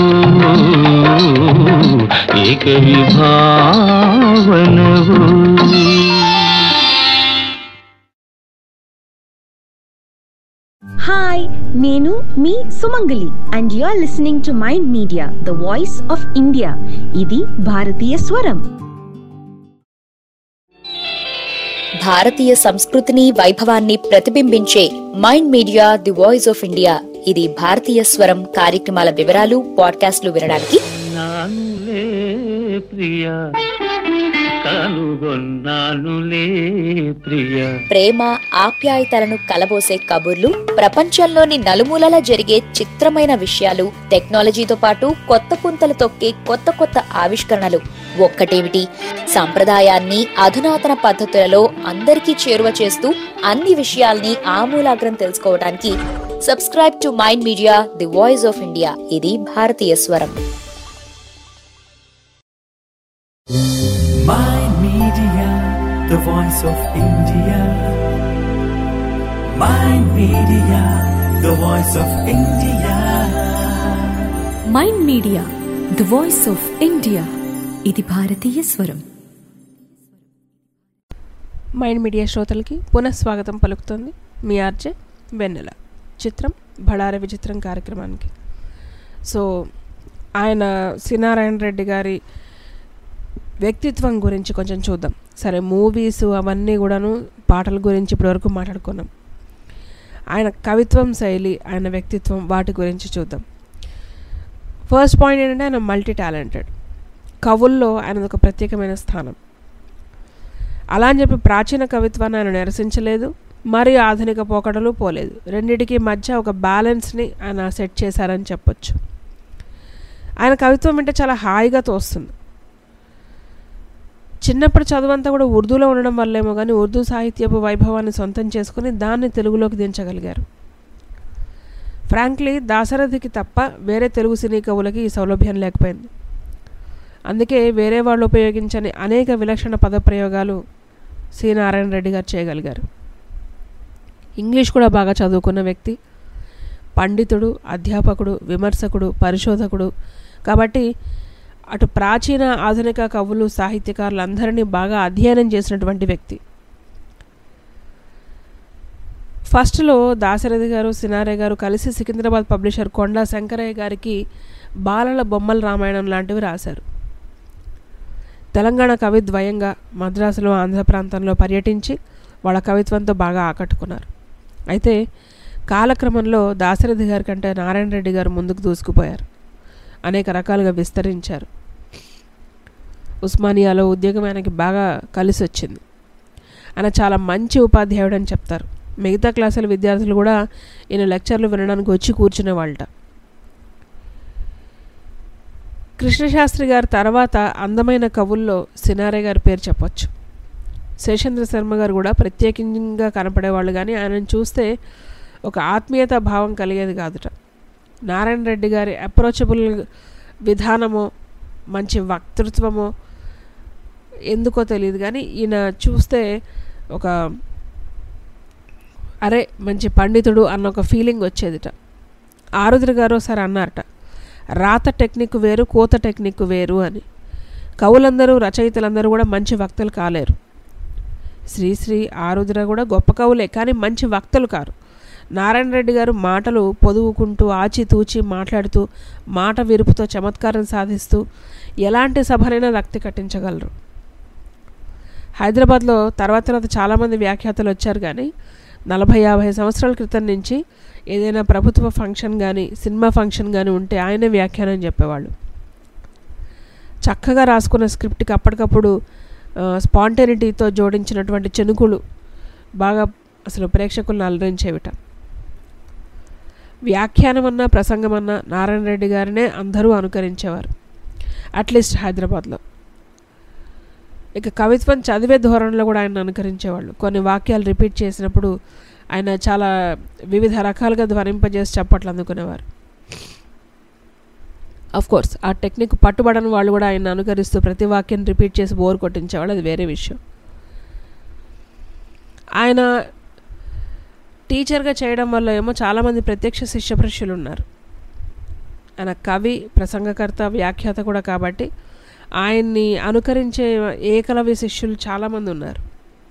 ఏక విభావనవు హాయ్ నేను మీ Sumangali and you are listening to mind media the voice of India ఇది భారతీయ స్వరం భారతీయ సంస్కృతిని వైభవాన్ని ప్రతిబింబించే mind media the voice of India ఇది భారతీయ స్వరం కార్యక్రమాల వివరాలు పాడ్కాస్ట్లు వినడానికి నానులే ప్రియ కనుగొన్నానులే ప్రియ ప్రేమ ఆప్యాయతలను కలబోసే కబుర్లు ప్రపంచంలోని నలుమూలల జరిగే చిత్రమైన విషయాలు టెక్నాలజీతో పాటు కొత్త పుంతలు తొక్కే కొత్త కొత్త ఆవిష్కరణలు ఒక్కటేమిటి సంప్రదాయాన్ని అధునాతన పద్ధతులలో అందరికీ చేరువ చేస్తూ అన్ని విషయాల్ని ఆమూలాగ్రం తెలుసుకోవడానికి subscribe to mind media the voice of India ఇది భారతీయ స్వరం Mind Media, the voice of India. Mind Media, the voice of India. Mind media the voice of India ఇది భారతీయ స్వరం మైండ్ మీడియా శ్రోతలకి పునఃస్వాగతం పలుకుతుంది మీ ఆర్జే వెన్నెల చిత్రం బడార విచిత్రం కార్యక్రమానికి సో ఆయన సినారాయణ రెడ్డి గారి వ్యక్తిత్వం గురించి కొంచెం చూద్దాం సరే మూవీస్ అవన్నీ కూడాను పాటల గురించి ఇప్పటివరకు మాట్లాడుకున్నాం ఆయన కవిత్వం శైలి ఆయన వ్యక్తిత్వం వాటి గురించి చూద్దాం ఫస్ట్ పాయింట్ ఏంటంటే ఆయన మల్టీ టాలెంటెడ్ కవుల్లో ఆయనది ఒక ప్రత్యేకమైన స్థానం అలా అని చెప్పి ప్రాచీన కవిత్వాన్ని ఆయన నిరసించలేదు మరి ఆధునిక పోకడలు పోలేదు రెండిటికి మధ్య ఒక బ్యాలెన్స్ని ఆయన సెట్ చేశారని చెప్పొచ్చు ఆయన కవిత్వం అంటే చాలా హాయిగా తోస్తుంది చిన్నప్పటి చదువంతా కూడా ఉర్దూలో ఉండడం వల్లేమో కానీ ఉర్దూ సాహిత్యపు వైభవాన్ని సొంతం చేసుకుని దాన్ని తెలుగులోకి దించగలిగారు ఫ్రాంక్లీ దాశరథికి తప్ప వేరే తెలుగు సినీ కవులకి ఈ సౌలభ్యం లేకపోయింది అందుకే వేరే వాళ్ళు ఉపయోగించని అనేక విలక్షణ పదప్రయోగాలు సి నారాయణ రెడ్డి గారు చేయగలిగారు ఇంగ్లీష్ కూడా బాగా చదువుకున్న వ్యక్తి పండితుడు అధ్యాపకుడు విమర్శకుడు పరిశోధకుడు కాబట్టి అటు ప్రాచీన ఆధునిక కవులు సాహిత్యకారులందరినీ బాగా అధ్యయనం చేసినటువంటి వ్యక్తి ఫస్ట్లో దాశరథి గారు సినారే గారు కలిసి సికింద్రాబాద్ పబ్లిషర్ కొండా శంకరయ్య గారికి బాలల బొమ్మల రామాయణం లాంటివి రాశారు తెలంగాణ కవిద్వయంగా మద్రాసులో ఆంధ్ర ప్రాంతంలో పర్యటించి వాళ్ళ కవిత్వంతో బాగా ఆకట్టుకున్నారు అయితే కాలక్రమంలో దాశరథి గారి కంటే నారాయణ రెడ్డి గారు ముందుకు దూసుకుపోయారు అనేక రకాలుగా విస్తరించారు ఉస్మానియాలో ఉద్యోగం ఆయనకి బాగా కలిసి వచ్చింది ఆయన చాలా మంచి ఉపాధ్యాయుడు అని చెప్తారు మిగతా క్లాసుల విద్యార్థులు కూడా ఈయన లెక్చర్లు వినడానికి వచ్చి కూర్చునే వాళ్ళట కృష్ణశాస్త్రి గారి తర్వాత అందమైన కవుల్లో సినారే గారి పేరు చెప్పొచ్చు శేషేంద్ర శర్మ గారు కూడా ప్రత్యేకంగా కనపడేవాళ్ళు కానీ ఆయనను చూస్తే ఒక ఆత్మీయత భావం కలిగేది కాదుట నారాయణ రెడ్డి గారి అప్రోచబుల్ విధానమో మంచి వక్తృత్వమో ఎందుకో తెలియదు కానీ ఈయన చూస్తే ఒక అరే మంచి పండితుడు అన్న ఒక ఫీలింగ్ వచ్చేదిట ఆరుద్ర గారు ఒకసారి అన్నారట రాత టెక్నిక్ వేరు కోత టెక్నిక్ వేరు అని కవులందరూ రచయితలందరూ కూడా మంచి వక్తలు కాలేరు శ్రీశ్రీ ఆరుద్ర కూడా గొప్ప కవులే కానీ మంచి వక్తలు కారు నారాయణ రెడ్డి గారు మాటలు పొదువుకుంటూ ఆచితూచి మాట్లాడుతూ మాట విరుపుతో చమత్కారం సాధిస్తూ ఎలాంటి సభనైనా రక్తి కట్టించగలరు హైదరాబాద్లో తర్వాత తర్వాత చాలామంది వ్యాఖ్యాతలు వచ్చారు కానీ నలభై యాభై సంవత్సరాల క్రితం నుంచి ఏదైనా ప్రభుత్వ ఫంక్షన్ కానీ సినిమా ఫంక్షన్ కానీ ఉంటే ఆయనే వ్యాఖ్యానం చెప్పేవాళ్ళు చక్కగా రాసుకున్న స్క్రిప్ట్కి అప్పటికప్పుడు స్పాంటేనిటీతో జోడించినటువంటి చెనుకులు బాగా అసలు ప్రేక్షకులను అలరించేవిట వ్యాఖ్యానం అన్నా ప్రసంగం అన్నా నారాయణ రెడ్డి గారినే అందరూ అనుకరించేవారు అట్లీస్ట్ హైదరాబాద్లో ఇక కవిత్వం చదివే ధోరణిలో కూడా ఆయన అనుకరించేవాళ్ళు కొన్ని వాక్యాలు రిపీట్ చేసినప్పుడు ఆయన చాలా వివిధ రకాలుగా ధ్వనింపజేసి చప్పట్లు అందుకునేవారు అఫ్ కోర్స్ ఆ టెక్నిక్ పట్టుబడని వాళ్ళు కూడా ఆయన అనుకరిస్తూ ప్రతి వాక్యం రిపీట్ చేసి బోర్ కొట్టించేవాళ్ళు అది వేరే విషయం ఆయన టీచర్గా చేయడం వల్ల ఏమో చాలామంది ప్రత్యక్ష శిష్యపృష్యులు ఉన్నారు ఆయన కవి ప్రసంగకర్త వ్యాఖ్యాత కూడా కాబట్టి ఆయన్ని అనుకరించే ఏకలవ్య శిష్యులు చాలామంది ఉన్నారు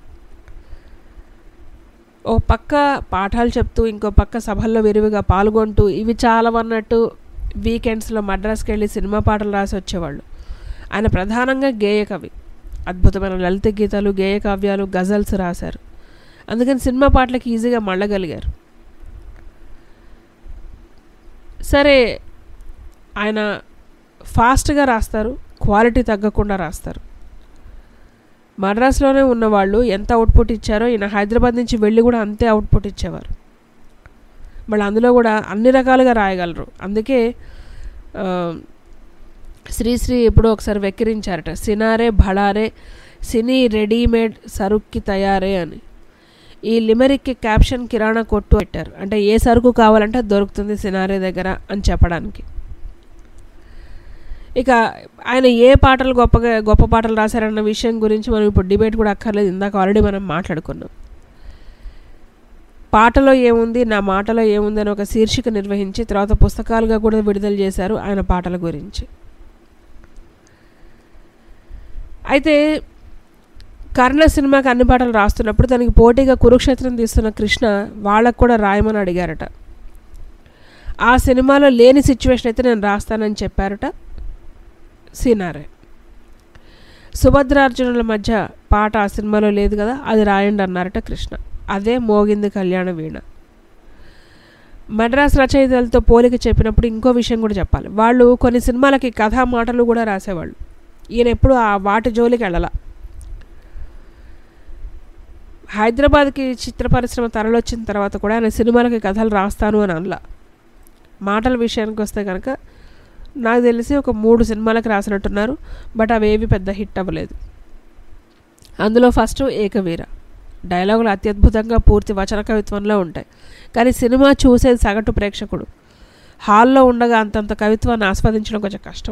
ఓ పక్క పాఠాలు చెప్తూ ఇంకో పక్క సభల్లో విరివిగా పాల్గొంటూ ఇవి చాలవన్నట్టు వీకెండ్స్లో మద్రాస్కి వెళ్ళి సినిమా పాటలు రాసి వచ్చేవాళ్ళు ఆయన ప్రధానంగా గేయ కవి అద్భుతమైన లలిత గీతాలు గేయ కావ్యాలు గజల్స్ రాశారు అందుకని సినిమా పాటలకు ఈజీగా మళ్ళగలిగారు సరే ఆయన ఫాస్ట్గా రాస్తారు క్వాలిటీ తగ్గకుండా రాస్తారు మద్రాసులోనే ఉన్నవాళ్ళు ఎంత అవుట్పుట్ ఇచ్చారో ఈయన హైదరాబాద్ నుంచి వెళ్ళి కూడా అంతే అవుట్పుట్ ఇచ్చేవారు మళ్ళీ అందులో కూడా అన్ని రకాలుగా రాయగలరు అందుకే శ్రీశ్రీ ఎప్పుడో ఒకసారి వెక్కిరించారట సినారే భడారే సినీ రెడీమేడ్ సరుక్కి తయారే అని ఈ లిమరిక్కి క్యాప్షన్ కిరాణా కొట్టు పెట్టారు అంటే ఏ సరుకు కావాలంటే దొరుకుతుంది సినారే దగ్గర అని చెప్పడానికి ఇక ఆయన ఏ పాటలు గొప్పగా గొప్ప పాటలు రాశారన్న విషయం గురించి మనం ఇప్పుడు డిబేట్ కూడా అక్కర్లేదు ఇందాక ఆల్రెడీ మనం మాట్లాడుకున్నాం పాటలో ఏముంది నా మాటలో ఏముంది అని ఒక శీర్షిక నిర్వహించి తర్వాత పుస్తకాలుగా కూడా విడుదల చేశారు ఆయన పాటల గురించి అయితే కర్ణ సినిమాకి అన్ని పాటలు రాస్తున్నప్పుడు దానికి పోటీగా కురుక్షేత్రం తీస్తున్న కృష్ణ వాళ్ళకు కూడా రాయమని అడిగారట ఆ సినిమాలో లేని సిచ్యువేషన్ అయితే నేను రాస్తానని చెప్పారట సీనారే సుభద్రార్జునుల మధ్య పాట ఆ సినిమాలో లేదు కదా అది రాయండి అన్నారట కృష్ణ అదే మోగింది కళ్యాణ వీణ మద్రాస్ రచయితలతో పోలిక చెప్పినప్పుడు ఇంకో విషయం కూడా చెప్పాలి వాళ్ళు కొన్ని సినిమాలకి కథా మాటలు కూడా రాసేవాళ్ళు ఈయన ఎప్పుడు ఆ వాటి జోలికి వెళ్ళాల హైదరాబాద్కి చిత్ర పరిశ్రమ తరలొచ్చిన తర్వాత కూడా ఆయన సినిమాలకి కథలు రాస్తాను అని అనలా మాటల విషయానికి వస్తే కనుక నాకు తెలిసి ఒక మూడు సినిమాలకు రాసినట్టున్నారు బట్ అవేవి పెద్ద హిట్ అవ్వలేదు అందులో ఫస్ట్ ఏకవీర డైలాగులు అత్యద్భుతంగా పూర్తి వచన కవిత్వంలో ఉంటాయి కానీ సినిమా చూసేది సగటు ప్రేక్షకుడు హాల్లో ఉండగా అంతంత కవిత్వాన్ని ఆస్వాదించడం కొంచెం కష్టం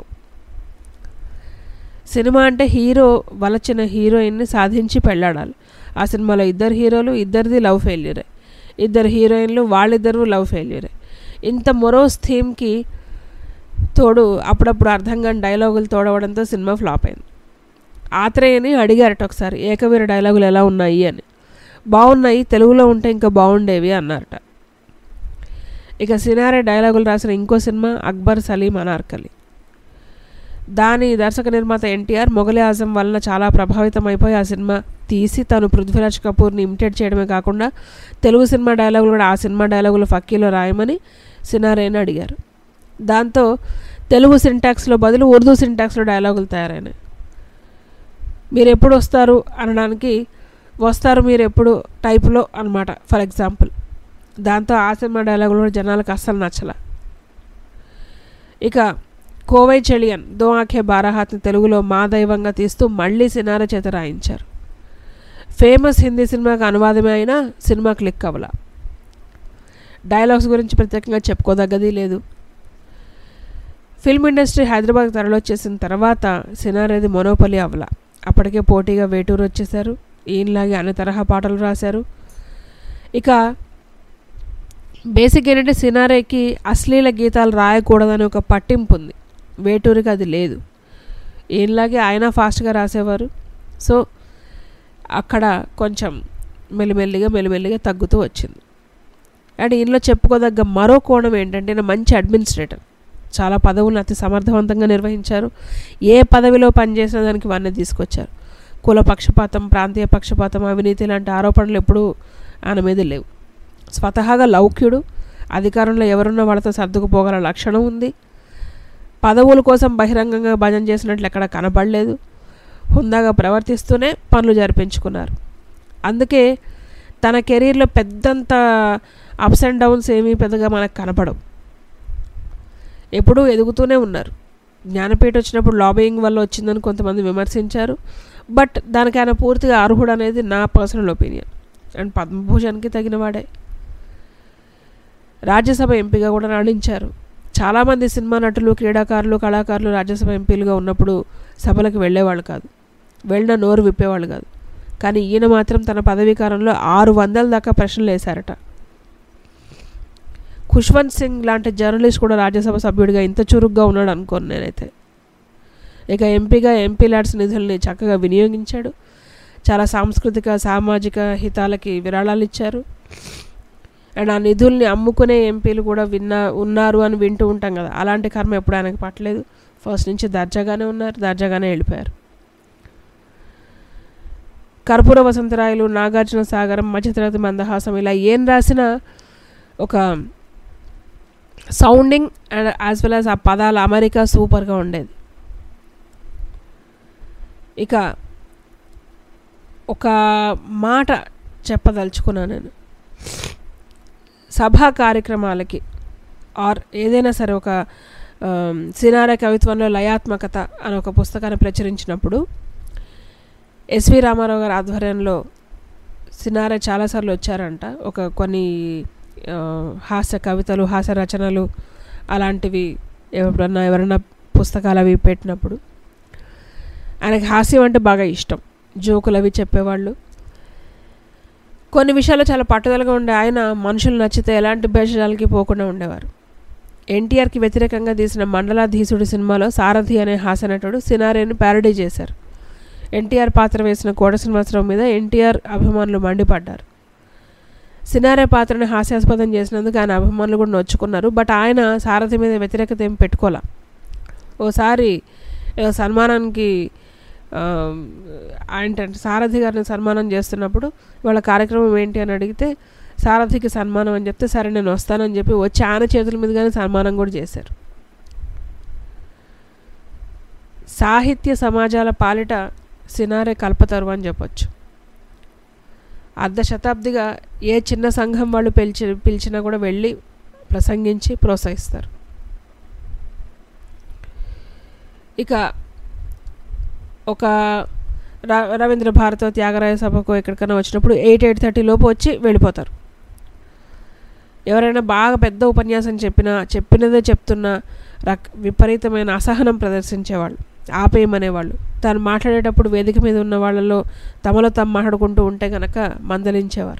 సినిమా అంటే హీరో వలచిన హీరోయిన్ని సాధించి పెళ్ళాడాలి ఆ సినిమాలో ఇద్దరు హీరోలు ఇద్దరిది లవ్ ఫెయిల్యూరే ఇద్దరు హీరోయిన్లు వాళ్ళిద్దరు లవ్ ఫెయిల్యూరే ఇంత మొరోస్ థీమ్కి తోడు అప్పుడప్పుడు అర్థం కాని డైలాగులు తోడవడంతో సినిమా ఫ్లాప్ అయింది ఆత్రేయని అడిగారట ఒకసారి ఏకవీర డైలాగులు ఎలా ఉన్నాయి అని బాగున్నాయి తెలుగులో ఉంటే ఇంకా బాగుండేవి అన్నారట ఇక సినారే డైలాగులు రాసిన ఇంకో సినిమా అక్బర్ సలీం అనార్కలి దాని దర్శక నిర్మాత ఎన్టీఆర్ మొఘలి ఆజం వలన చాలా ప్రభావితం అయిపోయి ఆ సినిమా తీసి తను పృథ్వీరాజ్ కపూర్ని ఇమిటేట్ చేయడమే కాకుండా తెలుగు సినిమా డైలాగులు కూడా ఆ సినిమా డైలాగులు ఫక్కీలో రాయమని సినారేని అడిగారు దాంతో తెలుగు సింటాక్స్లో బదులు ఉర్దూ సింటాక్స్లో డైలాగులు తయారైనాయి మీరు ఎప్పుడు వస్తారు అనడానికి వస్తారు మీరు ఎప్పుడు టైపులో అనమాట ఫర్ ఎగ్జాంపుల్ దాంతో ఆ సినిమా డైలాగులు కూడా జనాలకు అస్సలు నచ్చల ఇక కోవై చెలియన్ దో ఆఖే బారాహాత్ని తెలుగులో మా దైవంగా తీస్తూ మళ్ళీ సినార చేత రాయించారు ఫేమస్ హిందీ సినిమాకి అనువాదమే అయినా సినిమా క్లిక్ అవ్వల డైలాగ్స్ గురించి ప్రత్యేకంగా చెప్పుకోదగ్గది లేదు ఫిల్మ్ ఇండస్ట్రీ హైదరాబాద్ తరలొచ్చేసిన తర్వాత సినారేది మొనోపలి అవ్వల అప్పటికే పోటీగా వేటూరు వచ్చేసారు ఈయనలాగే అన్ని తరహా పాటలు రాశారు ఇక బేసిక్ ఏంటంటే సినారేకి అశ్లీల గీతాలు రాయకూడదని ఒక పట్టింపు ఉంది వేటూరికి అది లేదు ఈయనలాగే ఆయన ఫాస్ట్గా రాసేవారు సో అక్కడ కొంచెం మెల్లిమెల్లిగా మెల్లిమెల్లిగా తగ్గుతూ వచ్చింది అండ్ ఈయనలో చెప్పుకోదగ్గ మరో కోణం ఏంటంటే ఈయన మంచి అడ్మినిస్ట్రేటర్ చాలా పదవులను అతి సమర్థవంతంగా నిర్వహించారు ఏ పదవిలో పనిచేసిన దానికి వన్నీ తీసుకొచ్చారు కుల పక్షపాతం ప్రాంతీయ పక్షపాతం అవినీతి లాంటి ఆరోపణలు ఎప్పుడూ ఆయన మీద లేవు స్వతహాగా లౌక్యుడు అధికారంలో ఎవరున్నా వాళ్ళతో సర్దుకుపోగల లక్షణం ఉంది పదవుల కోసం బహిరంగంగా భజన చేసినట్లు ఎక్కడ కనపడలేదు హుందాగా ప్రవర్తిస్తూనే పనులు జరిపించుకున్నారు అందుకే తన కెరీర్లో పెద్దంత అప్స్ అండ్ డౌన్స్ ఏమీ పెద్దగా మనకు కనపడవు ఎప్పుడూ ఎదుగుతూనే ఉన్నారు జ్ఞానపీఠ వచ్చినప్పుడు లాబియింగ్ వల్ల వచ్చిందని కొంతమంది విమర్శించారు బట్ దానికి ఆయన పూర్తిగా అర్హుడు అనేది నా పర్సనల్ ఒపీనియన్ అండ్ పద్మభూషణ్కి తగిన వాడే రాజ్యసభ ఎంపీగా కూడా రాణించారు చాలామంది సినిమా నటులు క్రీడాకారులు కళాకారులు రాజ్యసభ ఎంపీలుగా ఉన్నప్పుడు సభలకు వెళ్ళేవాళ్ళు కాదు వెళ్ళిన నోరు విప్పేవాళ్ళు కాదు కానీ ఈయన మాత్రం తన పదవీకాలంలో ఆరు వందల దాకా ప్రశ్నలు వేశారట ఖుష్వంత్ సింగ్ లాంటి జర్నలిస్ట్ కూడా రాజ్యసభ సభ్యుడిగా ఇంత చురుగ్గా ఉన్నాడు అనుకోను నేనైతే ఇక ఎంపీగా ఎంపీ ల్యాడ్స్ నిధుల్ని చక్కగా వినియోగించాడు చాలా సాంస్కృతిక సామాజిక హితాలకి విరాళాలు ఇచ్చారు అండ్ ఆ నిధుల్ని అమ్ముకునే ఎంపీలు కూడా విన్నా ఉన్నారు అని వింటూ ఉంటాం కదా అలాంటి కర్మ ఎప్పుడు ఆయనకు పట్టలేదు ఫస్ట్ నుంచి దర్జాగానే ఉన్నారు దర్జాగానే వెళ్ళిపోయారు కర్పూర వసంతరాయలు నాగార్జున సాగరం మధ్యతరగతి మందహాసం ఇలా ఏం రాసినా ఒక sounding and as well as ఆ పదాల అమెరికా సూపర్గా ఉండేది ఇక ఒక మాట చెప్పదలుచుకున్నాను నేను సభా కార్యక్రమాలకి ఆర్ ఏదైనా సరే ఒక సినార కవిత్వంలో లయాత్మకత అని ఒక పుస్తకాన్ని ప్రచురించినప్పుడు ఎస్వి రామారావు గారి ఆధ్వర్యంలో సినారే చాలాసార్లు వచ్చారంట ఒక కొన్ని ఆ, హాస్య కవితలు హాస్య రచనలు అలాంటివి ఎప్పుడన్నా ఎవరైనా పుస్తకాలు అవి పెట్టినప్పుడు ఆయనకి హాస్యం అంటే బాగా ఇష్టం జోకులు అవి చెప్పేవాళ్ళు కొన్ని విషయాల్లో చాలా పట్టుదలగా ఉండే ఆయన మనుషులు నచ్చితే ఎలాంటి భేషజాలకి పోకుండా ఉండేవారు ఎన్టీఆర్కి వ్యతిరేకంగా తీసిన మండలాధీసుడు సినిమాలో సారథి అనే హాస్యనటుడు సినారేని ప్యారడీ చేశారు ఎన్టీఆర్ పాత్ర వేసిన కోట శ్రీనివాసరావు మీద ఎన్టీఆర్ అభిమానులు మండిపడ్డారు సినారే పాత్రని హాస్యాస్పదం చేసినందుకు ఆయన అభిమానులు కూడా నొచ్చుకున్నారు బట్ ఆయన సారథి మీద వ్యతిరేకత ఏం పెట్టుకోలే ఓసారి ఏదో సన్మానానికి ఆ, ఆయన సారథి గారిని సన్మానం చేస్తున్నప్పుడు వాళ్ళ కార్యక్రమం ఏంటి అని అడిగితే సారథికి సన్మానం అని చెప్తే సరే నేను వస్తానని చెప్పి వచ్చి ఆయన చేతుల మీదుగానే సన్మానం కూడా చేశారు సాహిత్య సమాజాల పాలిట సినారే కల్పతరు అని చెప్పొచ్చు అర్ధ శతాబ్దిగా ఏ చిన్న సంఘం వాళ్ళు పిలిచి పిలిచినా కూడా వెళ్ళి ప్రసంగించి ప్రోత్సహిస్తారు ఇక ఒక ర- రవీంద్ర భారతో త్యాగరాయ సభకు ఎక్కడికైనా వచ్చినప్పుడు ఎయిట్ ఎయిట్ థర్టీ లోపు వచ్చి వెళ్ళిపోతారు ఎవరైనా బాగా పెద్ద ఉపన్యాసం చెప్పినా చెప్పినదే చెప్తున్నా రక్ విపరీతమైన అసహనం ప్రదర్శించేవాళ్ళు ఆపేయమనేవాళ్ళు తాను మాట్లాడేటప్పుడు వేదిక మీద ఉన్న వాళ్ళలో తమలో తాము మాట్లాడుకుంటూ ఉంటే గనక మందలించేవారు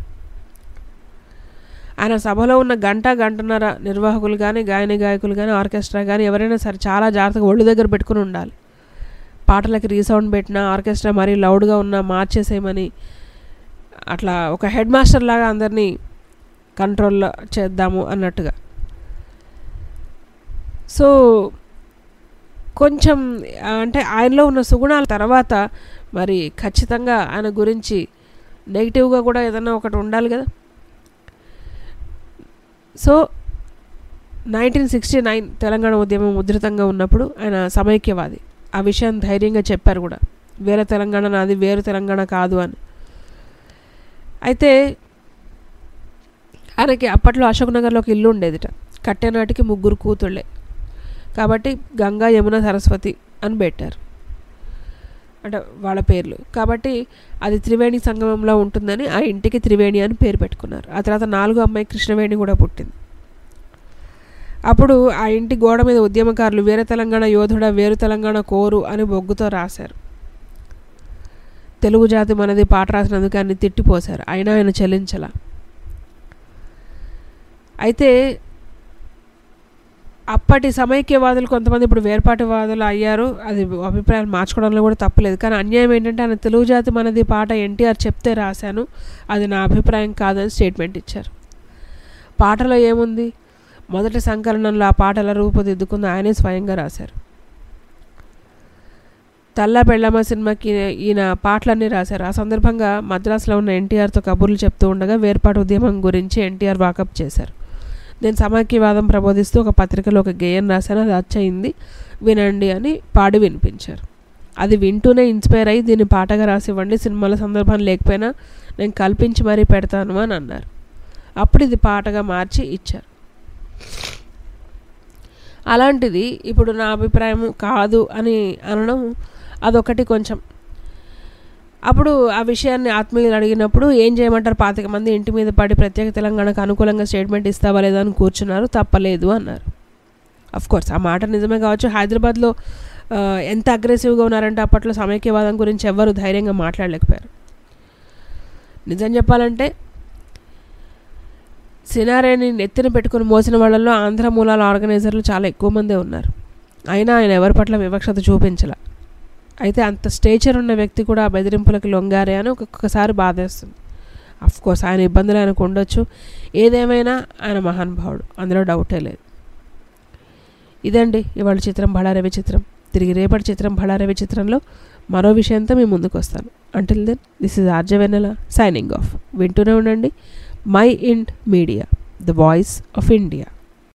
ఆయన సభలో ఉన్న గంట గంటన్నర నిర్వాహకులు కానీ గాయని గాయకులు కానీ ఆర్కెస్ట్రా కానీ ఎవరైనా సరే చాలా జాగ్రత్తగా ఒళ్ళు దగ్గర పెట్టుకుని ఉండాలి పాటలకి రీసౌండ్ పెట్టినా ఆర్కెస్ట్రా మరీ లౌడ్గా ఉన్నా మార్చేసేయమని అట్లా ఒక హెడ్ మాస్టర్ లాగా అందరినీ కంట్రోల్లో చేద్దాము అన్నట్టుగా సో కొంచెం ఆ, అంటే ఆయనలో ఉన్న సుగుణాల తర్వాత మరి ఖచ్చితంగా ఆయన గురించి నెగిటివ్గా కూడా ఏదైనా ఒకటి ఉండాలి కదా so nineteen sixty nine Telangana ఉద్యమం ఉధృతంగా ఉన్నప్పుడు ఆయన సమైక్యవాది ఆ విషయాన్ని ధైర్యంగా చెప్పారు కూడా వేరే తెలంగాణ నాది వేరు తెలంగాణ కాదు అని అయితే ఆయనకి అప్పట్లో అశోక్ నగర్లో ఒక ఇల్లు ఉండేదిట కట్టెనాటికి ముగ్గురు కూతుళ్ళే కాబట్టి గంగా యమున సరస్వతి అని పెట్టారు అంటే వాళ్ళ పేర్లు కాబట్టి అది త్రివేణి సంగమంలో ఉంటుందని ఆ ఇంటికి త్రివేణి అని పేరు పెట్టుకున్నారు ఆ తర్వాత నాలుగో అమ్మాయి కృష్ణవేణి కూడా పుట్టింది అప్పుడు ఆ ఇంటి గోడ మీద ఉద్యమకారులు వేరే తెలంగాణ యోధుడ వేరు తెలంగాణ కోరు అని బొగ్గుతో రాశారు తెలుగు జాతి మనది పాట రాసినందుకు ఆయన తిట్టిపోశారు అయినా ఆయన చెల్లించలా అయితే అప్పటి సమైక్యవాదులు కొంతమంది ఇప్పుడు వేర్పాటువాదులు అయ్యారు అది అభిప్రాయాలు మార్చుకోవడంలో కూడా తప్పలేదు కానీ అన్యాయం ఏంటంటే ఆయన తెలుగు జాతి మనది పాట ఎన్టీఆర్ చెప్తే రాశాను అది నా అభిప్రాయం కాదని స్టేట్మెంట్ ఇచ్చారు పాటలో ఏముంది మొదటి సంకలనంలో ఆ పాట ఎలా రూపుదిద్దుకుందో ఆయనే స్వయంగా రాశారు తల్లా పెళ్ళమ్మ సినిమాకి ఈయన పాటలన్నీ రాశారు ఆ సందర్భంగా మద్రాసులో ఉన్న ఎన్టీఆర్తో కబుర్లు చెప్తూ ఉండగా వేర్పాటు ఉద్యమం గురించి ఎన్టీఆర్ వాకప్ చేశారు నేను సమాఖ్యవాదం ప్రబోధిస్తూ ఒక పత్రికలో ఒక గేయం రాశాను అది అచ్చయింది వినండి అని పాడి వినిపించారు అది వింటూనే ఇన్స్పైర్ అయ్యి దీన్ని పాటగా రాసివ్వండి సినిమాల సందర్భం లేకపోయినా నేను కల్పించి మరీ పెడతాను అని అన్నారు అప్పుడు ఇది పాటగా మార్చి ఇచ్చారు అలాంటిది ఇప్పుడు నా అభిప్రాయం కాదు అని అనడం అదొకటి కొంచెం అప్పుడు ఆ విషయాన్ని ఆత్మీయులు అడిగినప్పుడు ఏం చేయమంటారు పాతిక మంది ఇంటి మీద పడి ప్రత్యేక తెలంగాణకు అనుకూలంగా స్టేట్మెంట్ ఇస్తావా లేదా అని కూర్చున్నారు తప్పలేదు అన్నారు అఫ్ కోర్స్ ఆ మాట నిజమే కావచ్చు హైదరాబాద్లో ఆ, ఎంత అగ్రెసివ్గా ఉన్నారంటే అప్పట్లో సమైక్యవాదం గురించి ఎవ్వరు ధైర్యంగా మాట్లాడలేకపోయారు నిజం చెప్పాలంటే సినారేని నెత్తిన పెట్టుకుని మోసిన వాళ్ళల్లో ఆంధ్ర మూలాల ఆర్గనైజర్లు చాలా ఎక్కువ మందే ఉన్నారు అయినా ఆయన ఎవరి పట్ల వివక్షత చూపించల అయితే అంత స్టేచర్ ఉన్న వ్యక్తి కూడా ఆ బెదిరింపులకు లొంగారే అని ఒక్కొక్కసారి బాధేస్తుంది అఫ్ కోర్స్ ఆయన ఇబ్బందులు ఆయనకు ఉండొచ్చు ఏదేమైనా ఆయన మహానుభావుడు అందులో డౌటే లేదు ఇదండి ఇవాళ చిత్రం బళారవి చిత్రం తిరిగి రేపటి చిత్రం బళారవి చిత్రంలో మరో విషయంతో మీ ముందుకు వస్తాను until then this is Arja Vennela signing off వింటూనే ఉండండి mind media the voice of India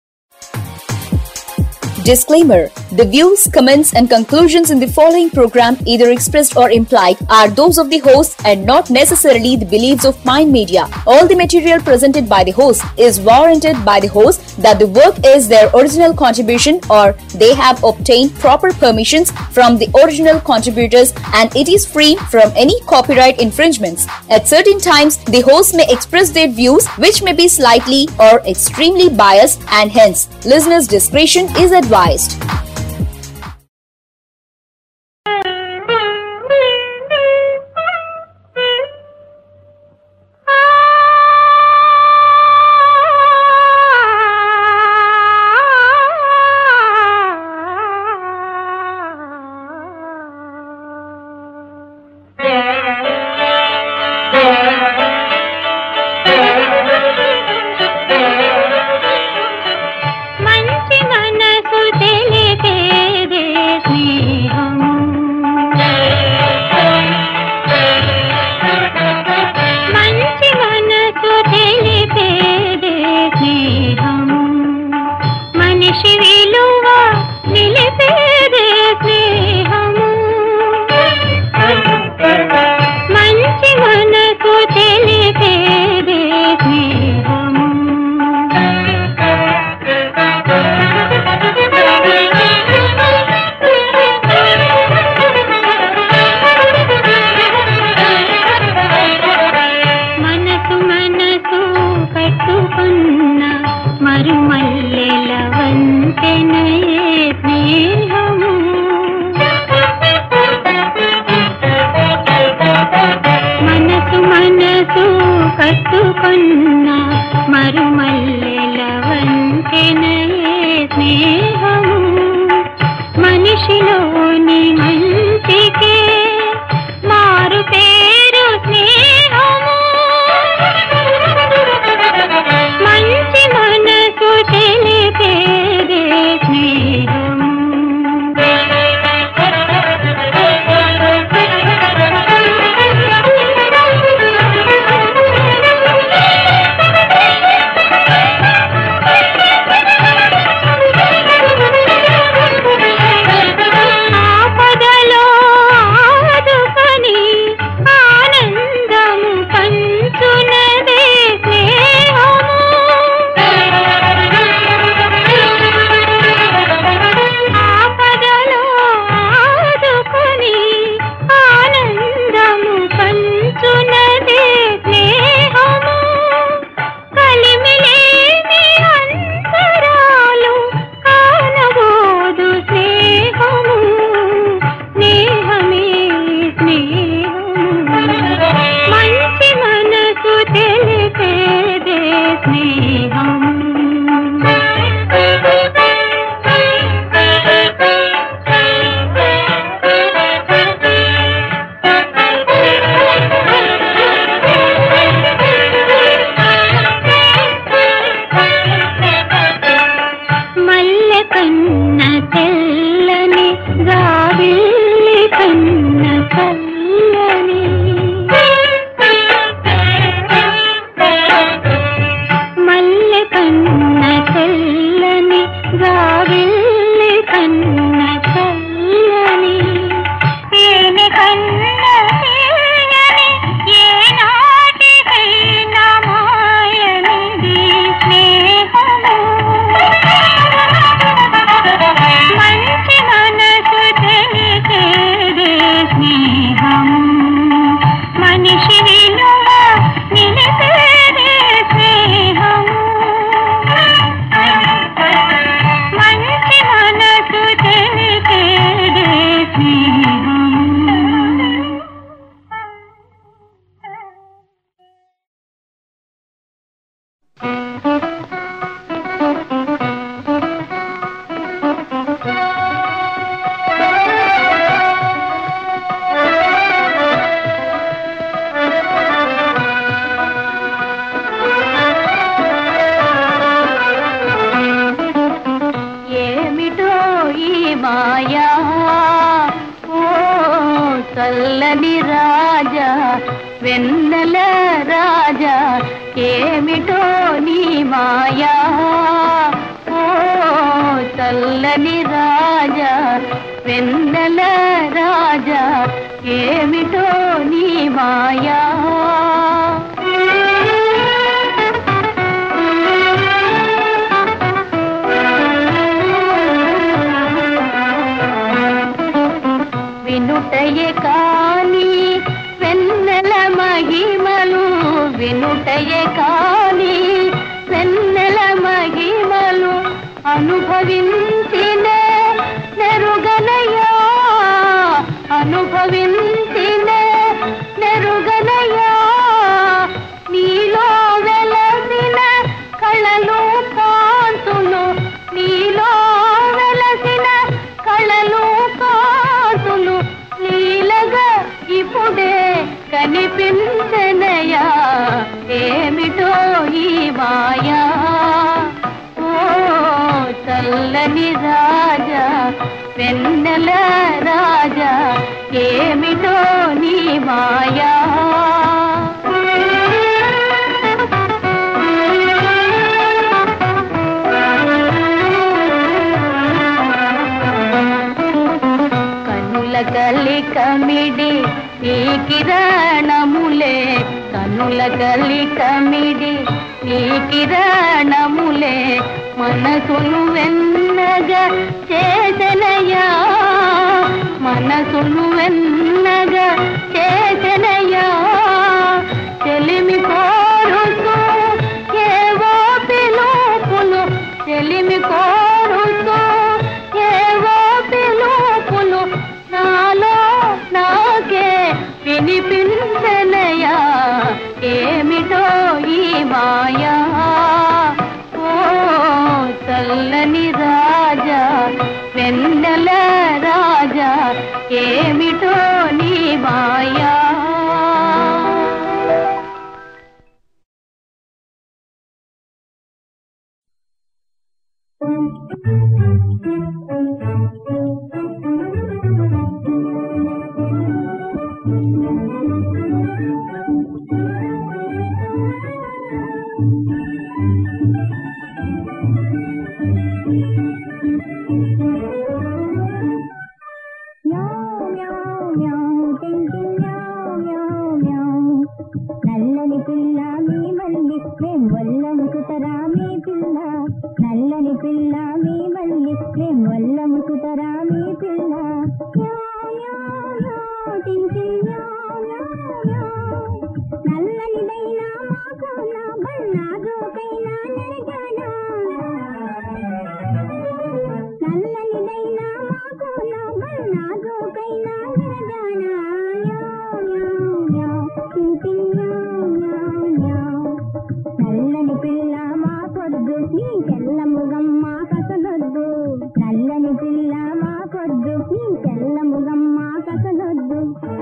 Disclaimer The views, comments, and conclusions in the following program, either expressed or implied, are those of the host and not necessarily the beliefs of Mind Media. All the material presented by the host is warranted by the host that the work is their original contribution or they have obtained proper permissions from the original contributors and it is free from any copyright infringements. At certain times, the host may express their views which may be slightly or extremely biased and hence listeners' discretion is advised. మంచి మనసు తెలిపే కొన్న మరుమల్లెల వంతెనయే స్నేహము మనిషిలోని మంచికే మారు పేరు స్నేహము మంచి మనసు తెలిపేదే ఆపదలో ఆదుకొని ఆనందము పంచునదే స్నేహము ఆపదలో ఆదుకొని ఆనందము పంచునదే స్నేహము కలిమిలేని అంతరాలు కానబోదు స్నేహము స్నేహమే స్నేహము మంచి మనసు తెలిపేదే మల్లె కన్న తెల్లని గావిల్లి కన్న చల్లని మల్లె కన్న తెల్లని గావిల్లి కన్న చల్లని ఏమి కన్న తీయని ఏనాటికైనా మాయనిది స్నేహము మంచి మనసు తెలిసేదే స్నేహం మనిషి విలువ నిలిపేదే స్నేహం మంచి మనసు తెలిసేదే స్నేహం ఏమిటో ఈ మాయా ఓ చల్లని రాజా వెన్నెల రాజా ఏమిటో నీ మాయా ఓ చల్లని రాజా వెన్నెల రాజా ఏమిటో నీ మాయా వినుటయే కాని వెన్నెల మహిమలు వినుటయే కాని వెన్నెల మహిమలు అనుభవించిన నెరుగనయా అనుభవించిన నెరుగనయా నీలో వెలసిన కళలు కాంతులు నీలో వెలసిన కళలు కాంతులు నీలగా ఇప్పుడే కనిపించనయా ఏమిటో ఈ మాయా ఓ చల్లని రాజా వెన్నెల రాజా ఏమిటో నీ మాయా కనుల గలి కమిడి ఈ కిరణములే కనుల గలి కమిడి ఈ కిరణములే మనసును వెన్నగా చేసనయా మనసును వెన్నగా చేసనయా చెలిమి కోరుతూ ఏవో పిలుపులు చెలిమి కోరుతూ ఏవో పిలుపులు నాలో నాకే వినిపించనయా ఏమిటో ఈ ఏమిటో నీ మాయా నల్లని పిల్ల మీ మల్లి మేం వల్లముకుతరా మీ పిల్ల నల్లని పిల్ల మీ మల్లి మేం వల్లముకుతరా మీ పిల్ల నల్లనిదైనా మాకు నా బన్నాగోకైనా నరజానా నల్లనిదైనా మాకు నా బన్నాగోకైనా నరజానా నల్లని పిల్ల మా కొద్దు నీ తెల్లముగమ్మ కసగొద్దు నల్లని పిల్ల మా కొద్దు నీ తెల్లముగమ్మ కసగొద్దు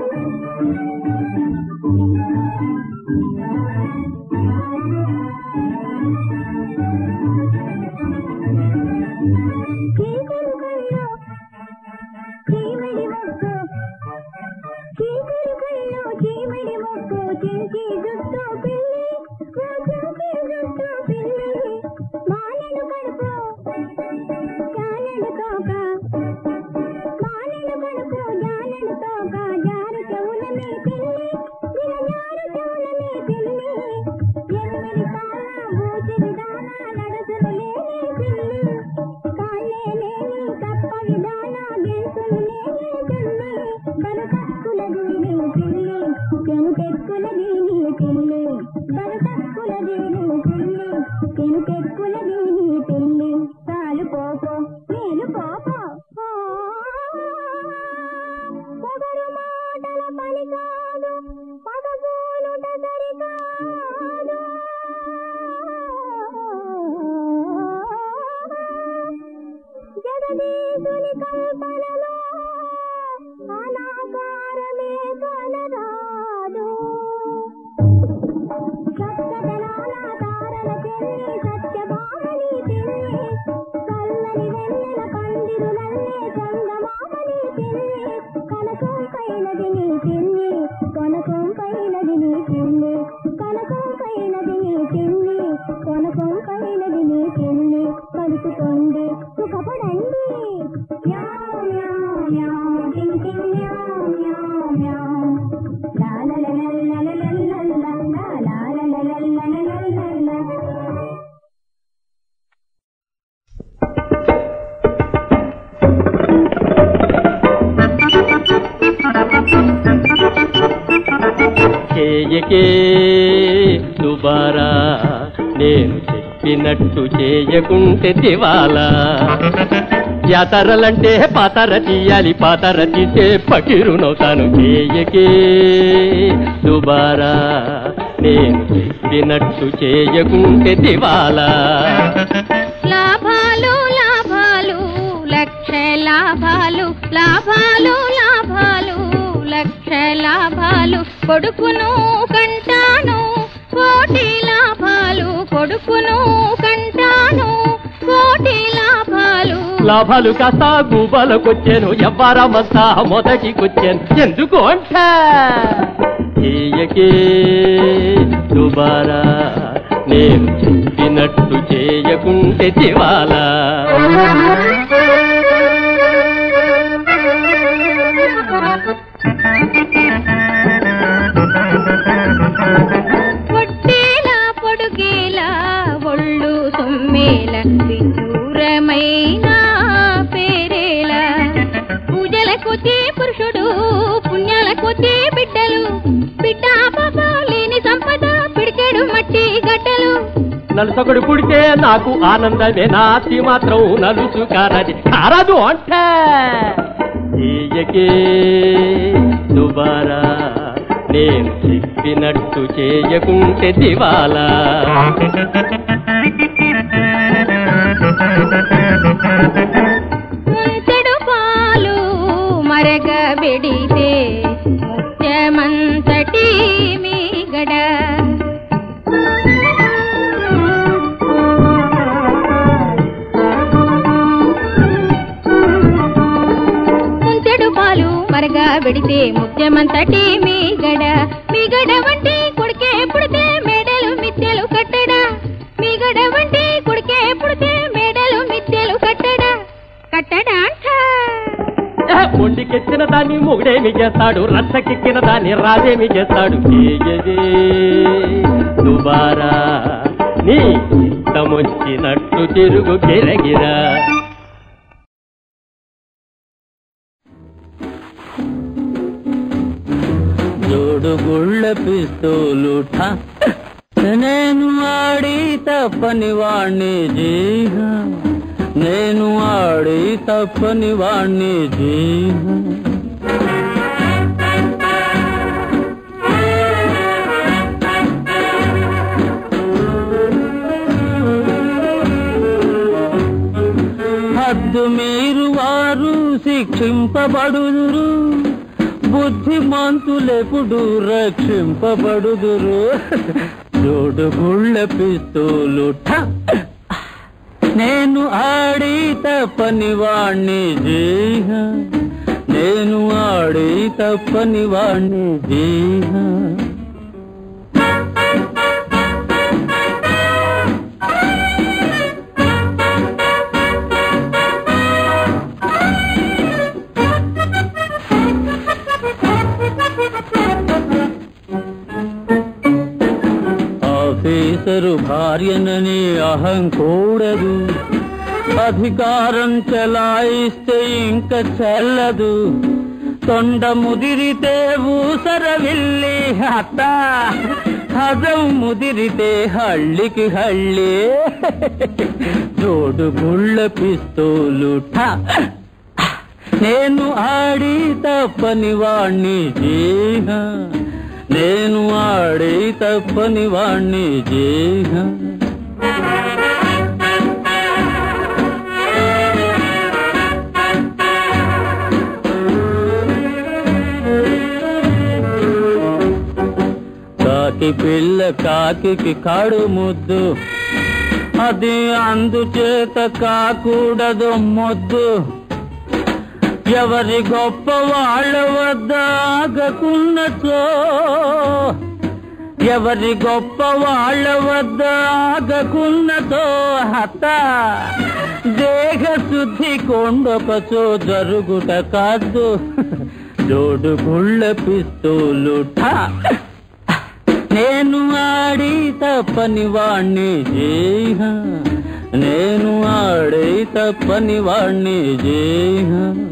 చీకటి కళ్ళు చీమిడి మొక్కు చీకటి కళ్ళు చీమిడి మొక్కు చించి జుట్టు పిల్లి ఓ చించి జుట్టు పిల్లి మానెడు కడుపు జానెడు తోక మానెడు కడుపు జానెడు తోక జారు చెవుల మీ పిల్లి గిరజారు చెవుల మీ పిల్లి ఎనిమిది కాళ్ళ బూచిడి దాన నడుసులు లేని పిల్లి కాళ్ళే లేని కప్ప విధాన గెంతులు లేని పిల్లి బరుకక్కులది నీ పిల్లి పెనుకెక్కులది నీ పిల్లి బరుకక్కులది నీ పిల్లి పెనుకెక్కులది నీ పిల్లి తాలు పోపో నేను పోపో పొగరు మాటల పని కాదు పదగోలుట సరికాదు జగదీశుని కల్పనలో అనాకారమే కలరాదు సప్తదళాల తారల చెల్లి సత్యభామని చెల్లి చల్లని వెన్నెల పందిరులల్లే చందమామని చెల్లి కనకం పైనది నీ చెల్లి కొనకం పైనది నీ చెల్లి కనకం పైనది నీ చెల్లి కొనకం పైనది నీ చెల్లి పలుకుతోంది సుఖపడండి మ్యావ్ మ్యావ్ మ్యావ్ టింగ్ టింగ్ మ్యావ్ మ్యావ్ మ్యావ్ లా లా లా లా లా లా లా లా లా లా లా లా లా లా లా లా లా చేయకే దుబారా నేను చెప్పినట్టు చేయకుంటే దివాలా యాతరలంటే పాతర తీయాలి పాతర తీసే పకిరునవుతాను చేయకే దుబారా నేను చెప్పినట్టు చేయకుంటే దివాలా లాభాలు లాభాలు లక్ష లాభాలు లాభాలు లాభాలు లక్ష లాభాలు కొడుకును కంటాను కోటి లాభాలు కొడుకును కంటాను కోటి లాభాలు లాభాలు కాస్త గుబలకొచ్చాను ఎవ్వరమంతా మొదటికొచ్చాను ఎందుకు అంట చేయకే దుబారా నేను చెప్పినట్టు చేయకుంటే దివాలా పొట్టేలా పొడుగేలా ఒళ్ళు సొమ్మేల విదూరమైన పేరేలా పూజల కొద్దీ పురుషుడు పుణ్యాల కొద్దీ బిడ్డలు బిడ్డ పాప లేని సంపద పిడికెడు మట్టి గడ్డలు నలుసొకడు పుడితే నాకు ఆనందమే నాతి మాత్రం నలుసు కారది కారదు అంట చేయకే దుబారా నేను చెప్పినట్టు చేయకుంటే దివాలా ముంచెడు పాలు మరగ వెడితే ముత్యమంతటి మీగడ ముంచెడు పాలు మరగా వెడితే ముత్యమంతటి మీగడ మీగడ వంటి కొడుకే పుడితే మేడలు మిద్దెలు కట్టడా మీగడ వంటి కొడుకే పుడితే మేడలు మిద్దెలు కట్టడా కట్టడా అంటా మొండికెత్తిన దాన్ని మొగుడేమి చేస్తాడు రచ్చకెక్కిన దాన్ని రాజేమి చేస్తాడు ఏయదే దుబారా నీ ఇష్టమొచ్చినట్టు తిరుగు గిరగిరా జోడు గుళ్ళ పిస్తోలు ఠా నేను ఆడి తప్పని వాణ్ణి జీహ నేను ఆడి తప్పని వాణ్ణి జీహ హద్దు మీరు వారు శిక్షింపబడుదురు బుద్ధిమంతులెప్పుడు రక్షింపబడుదురు జోడు గుళ్ళ పిస్తూలు ఠ! నేను ఆడి తప్పని వాణ్ణి జీహ నేను ఆడి తప్పని వాణ్ణి జీహ ఆఫీసరు భార్యనని అహం కూడదు అధికారం చెలాయిస్తే ఇంక చెల్లదు తొండ ముదిరితే ఊసర విల్లి అత్త హజం ముదిరితే హళ్ళికి హళ్ళి జోడు గుళ్ళ పిస్తోలు ఠా నేను ఆడి తప్పని వాణ్ణి జీహ నేను ఆడి తప్పని వాణ్ణి జీహ కాకి పిల్ల కాకి కాడు ముద్దు అది అందుచేత కాకూడదు మొద్దు ఎవరి గొప్ప వాళ్ళ వద్ద ఆగకున్నచో ఎవరి గొప్ప వాళ్ళ వద్ద ఆగకున్నతో హత దేహ శుద్ధి కొండొకచో జరుగుట కాదు జోడు గుళ్ళ పిస్తూలు ఠా నేను ఆడి తప్పని వాణ్ణి జేహ నేను ఆడి తప్పని వాణ్ణి జేహ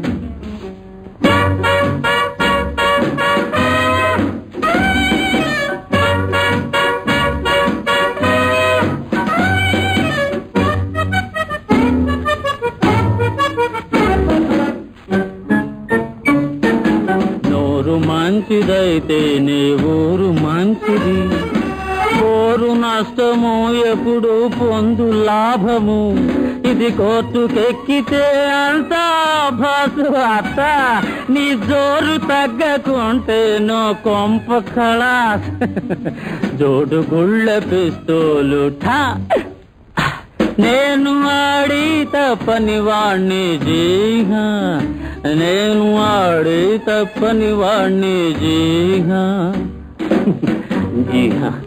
నోరు మంచిదైతే నీ ఊరు మంచిది పోరు నష్టము ఎప్పుడు పొందు లాభము ఇది కోర్టుకెక్కితే అంతా భాసు అత్త నీ జోరు తగ్గకుంటే నో కొంప కళ జోడు గుళ్ళ పిస్తోలు ఠా నేను ఆడి తప్పని వాణ్ణి జీహ నేను ఆడి తప్పని వాణ్ణి జీహ జీహ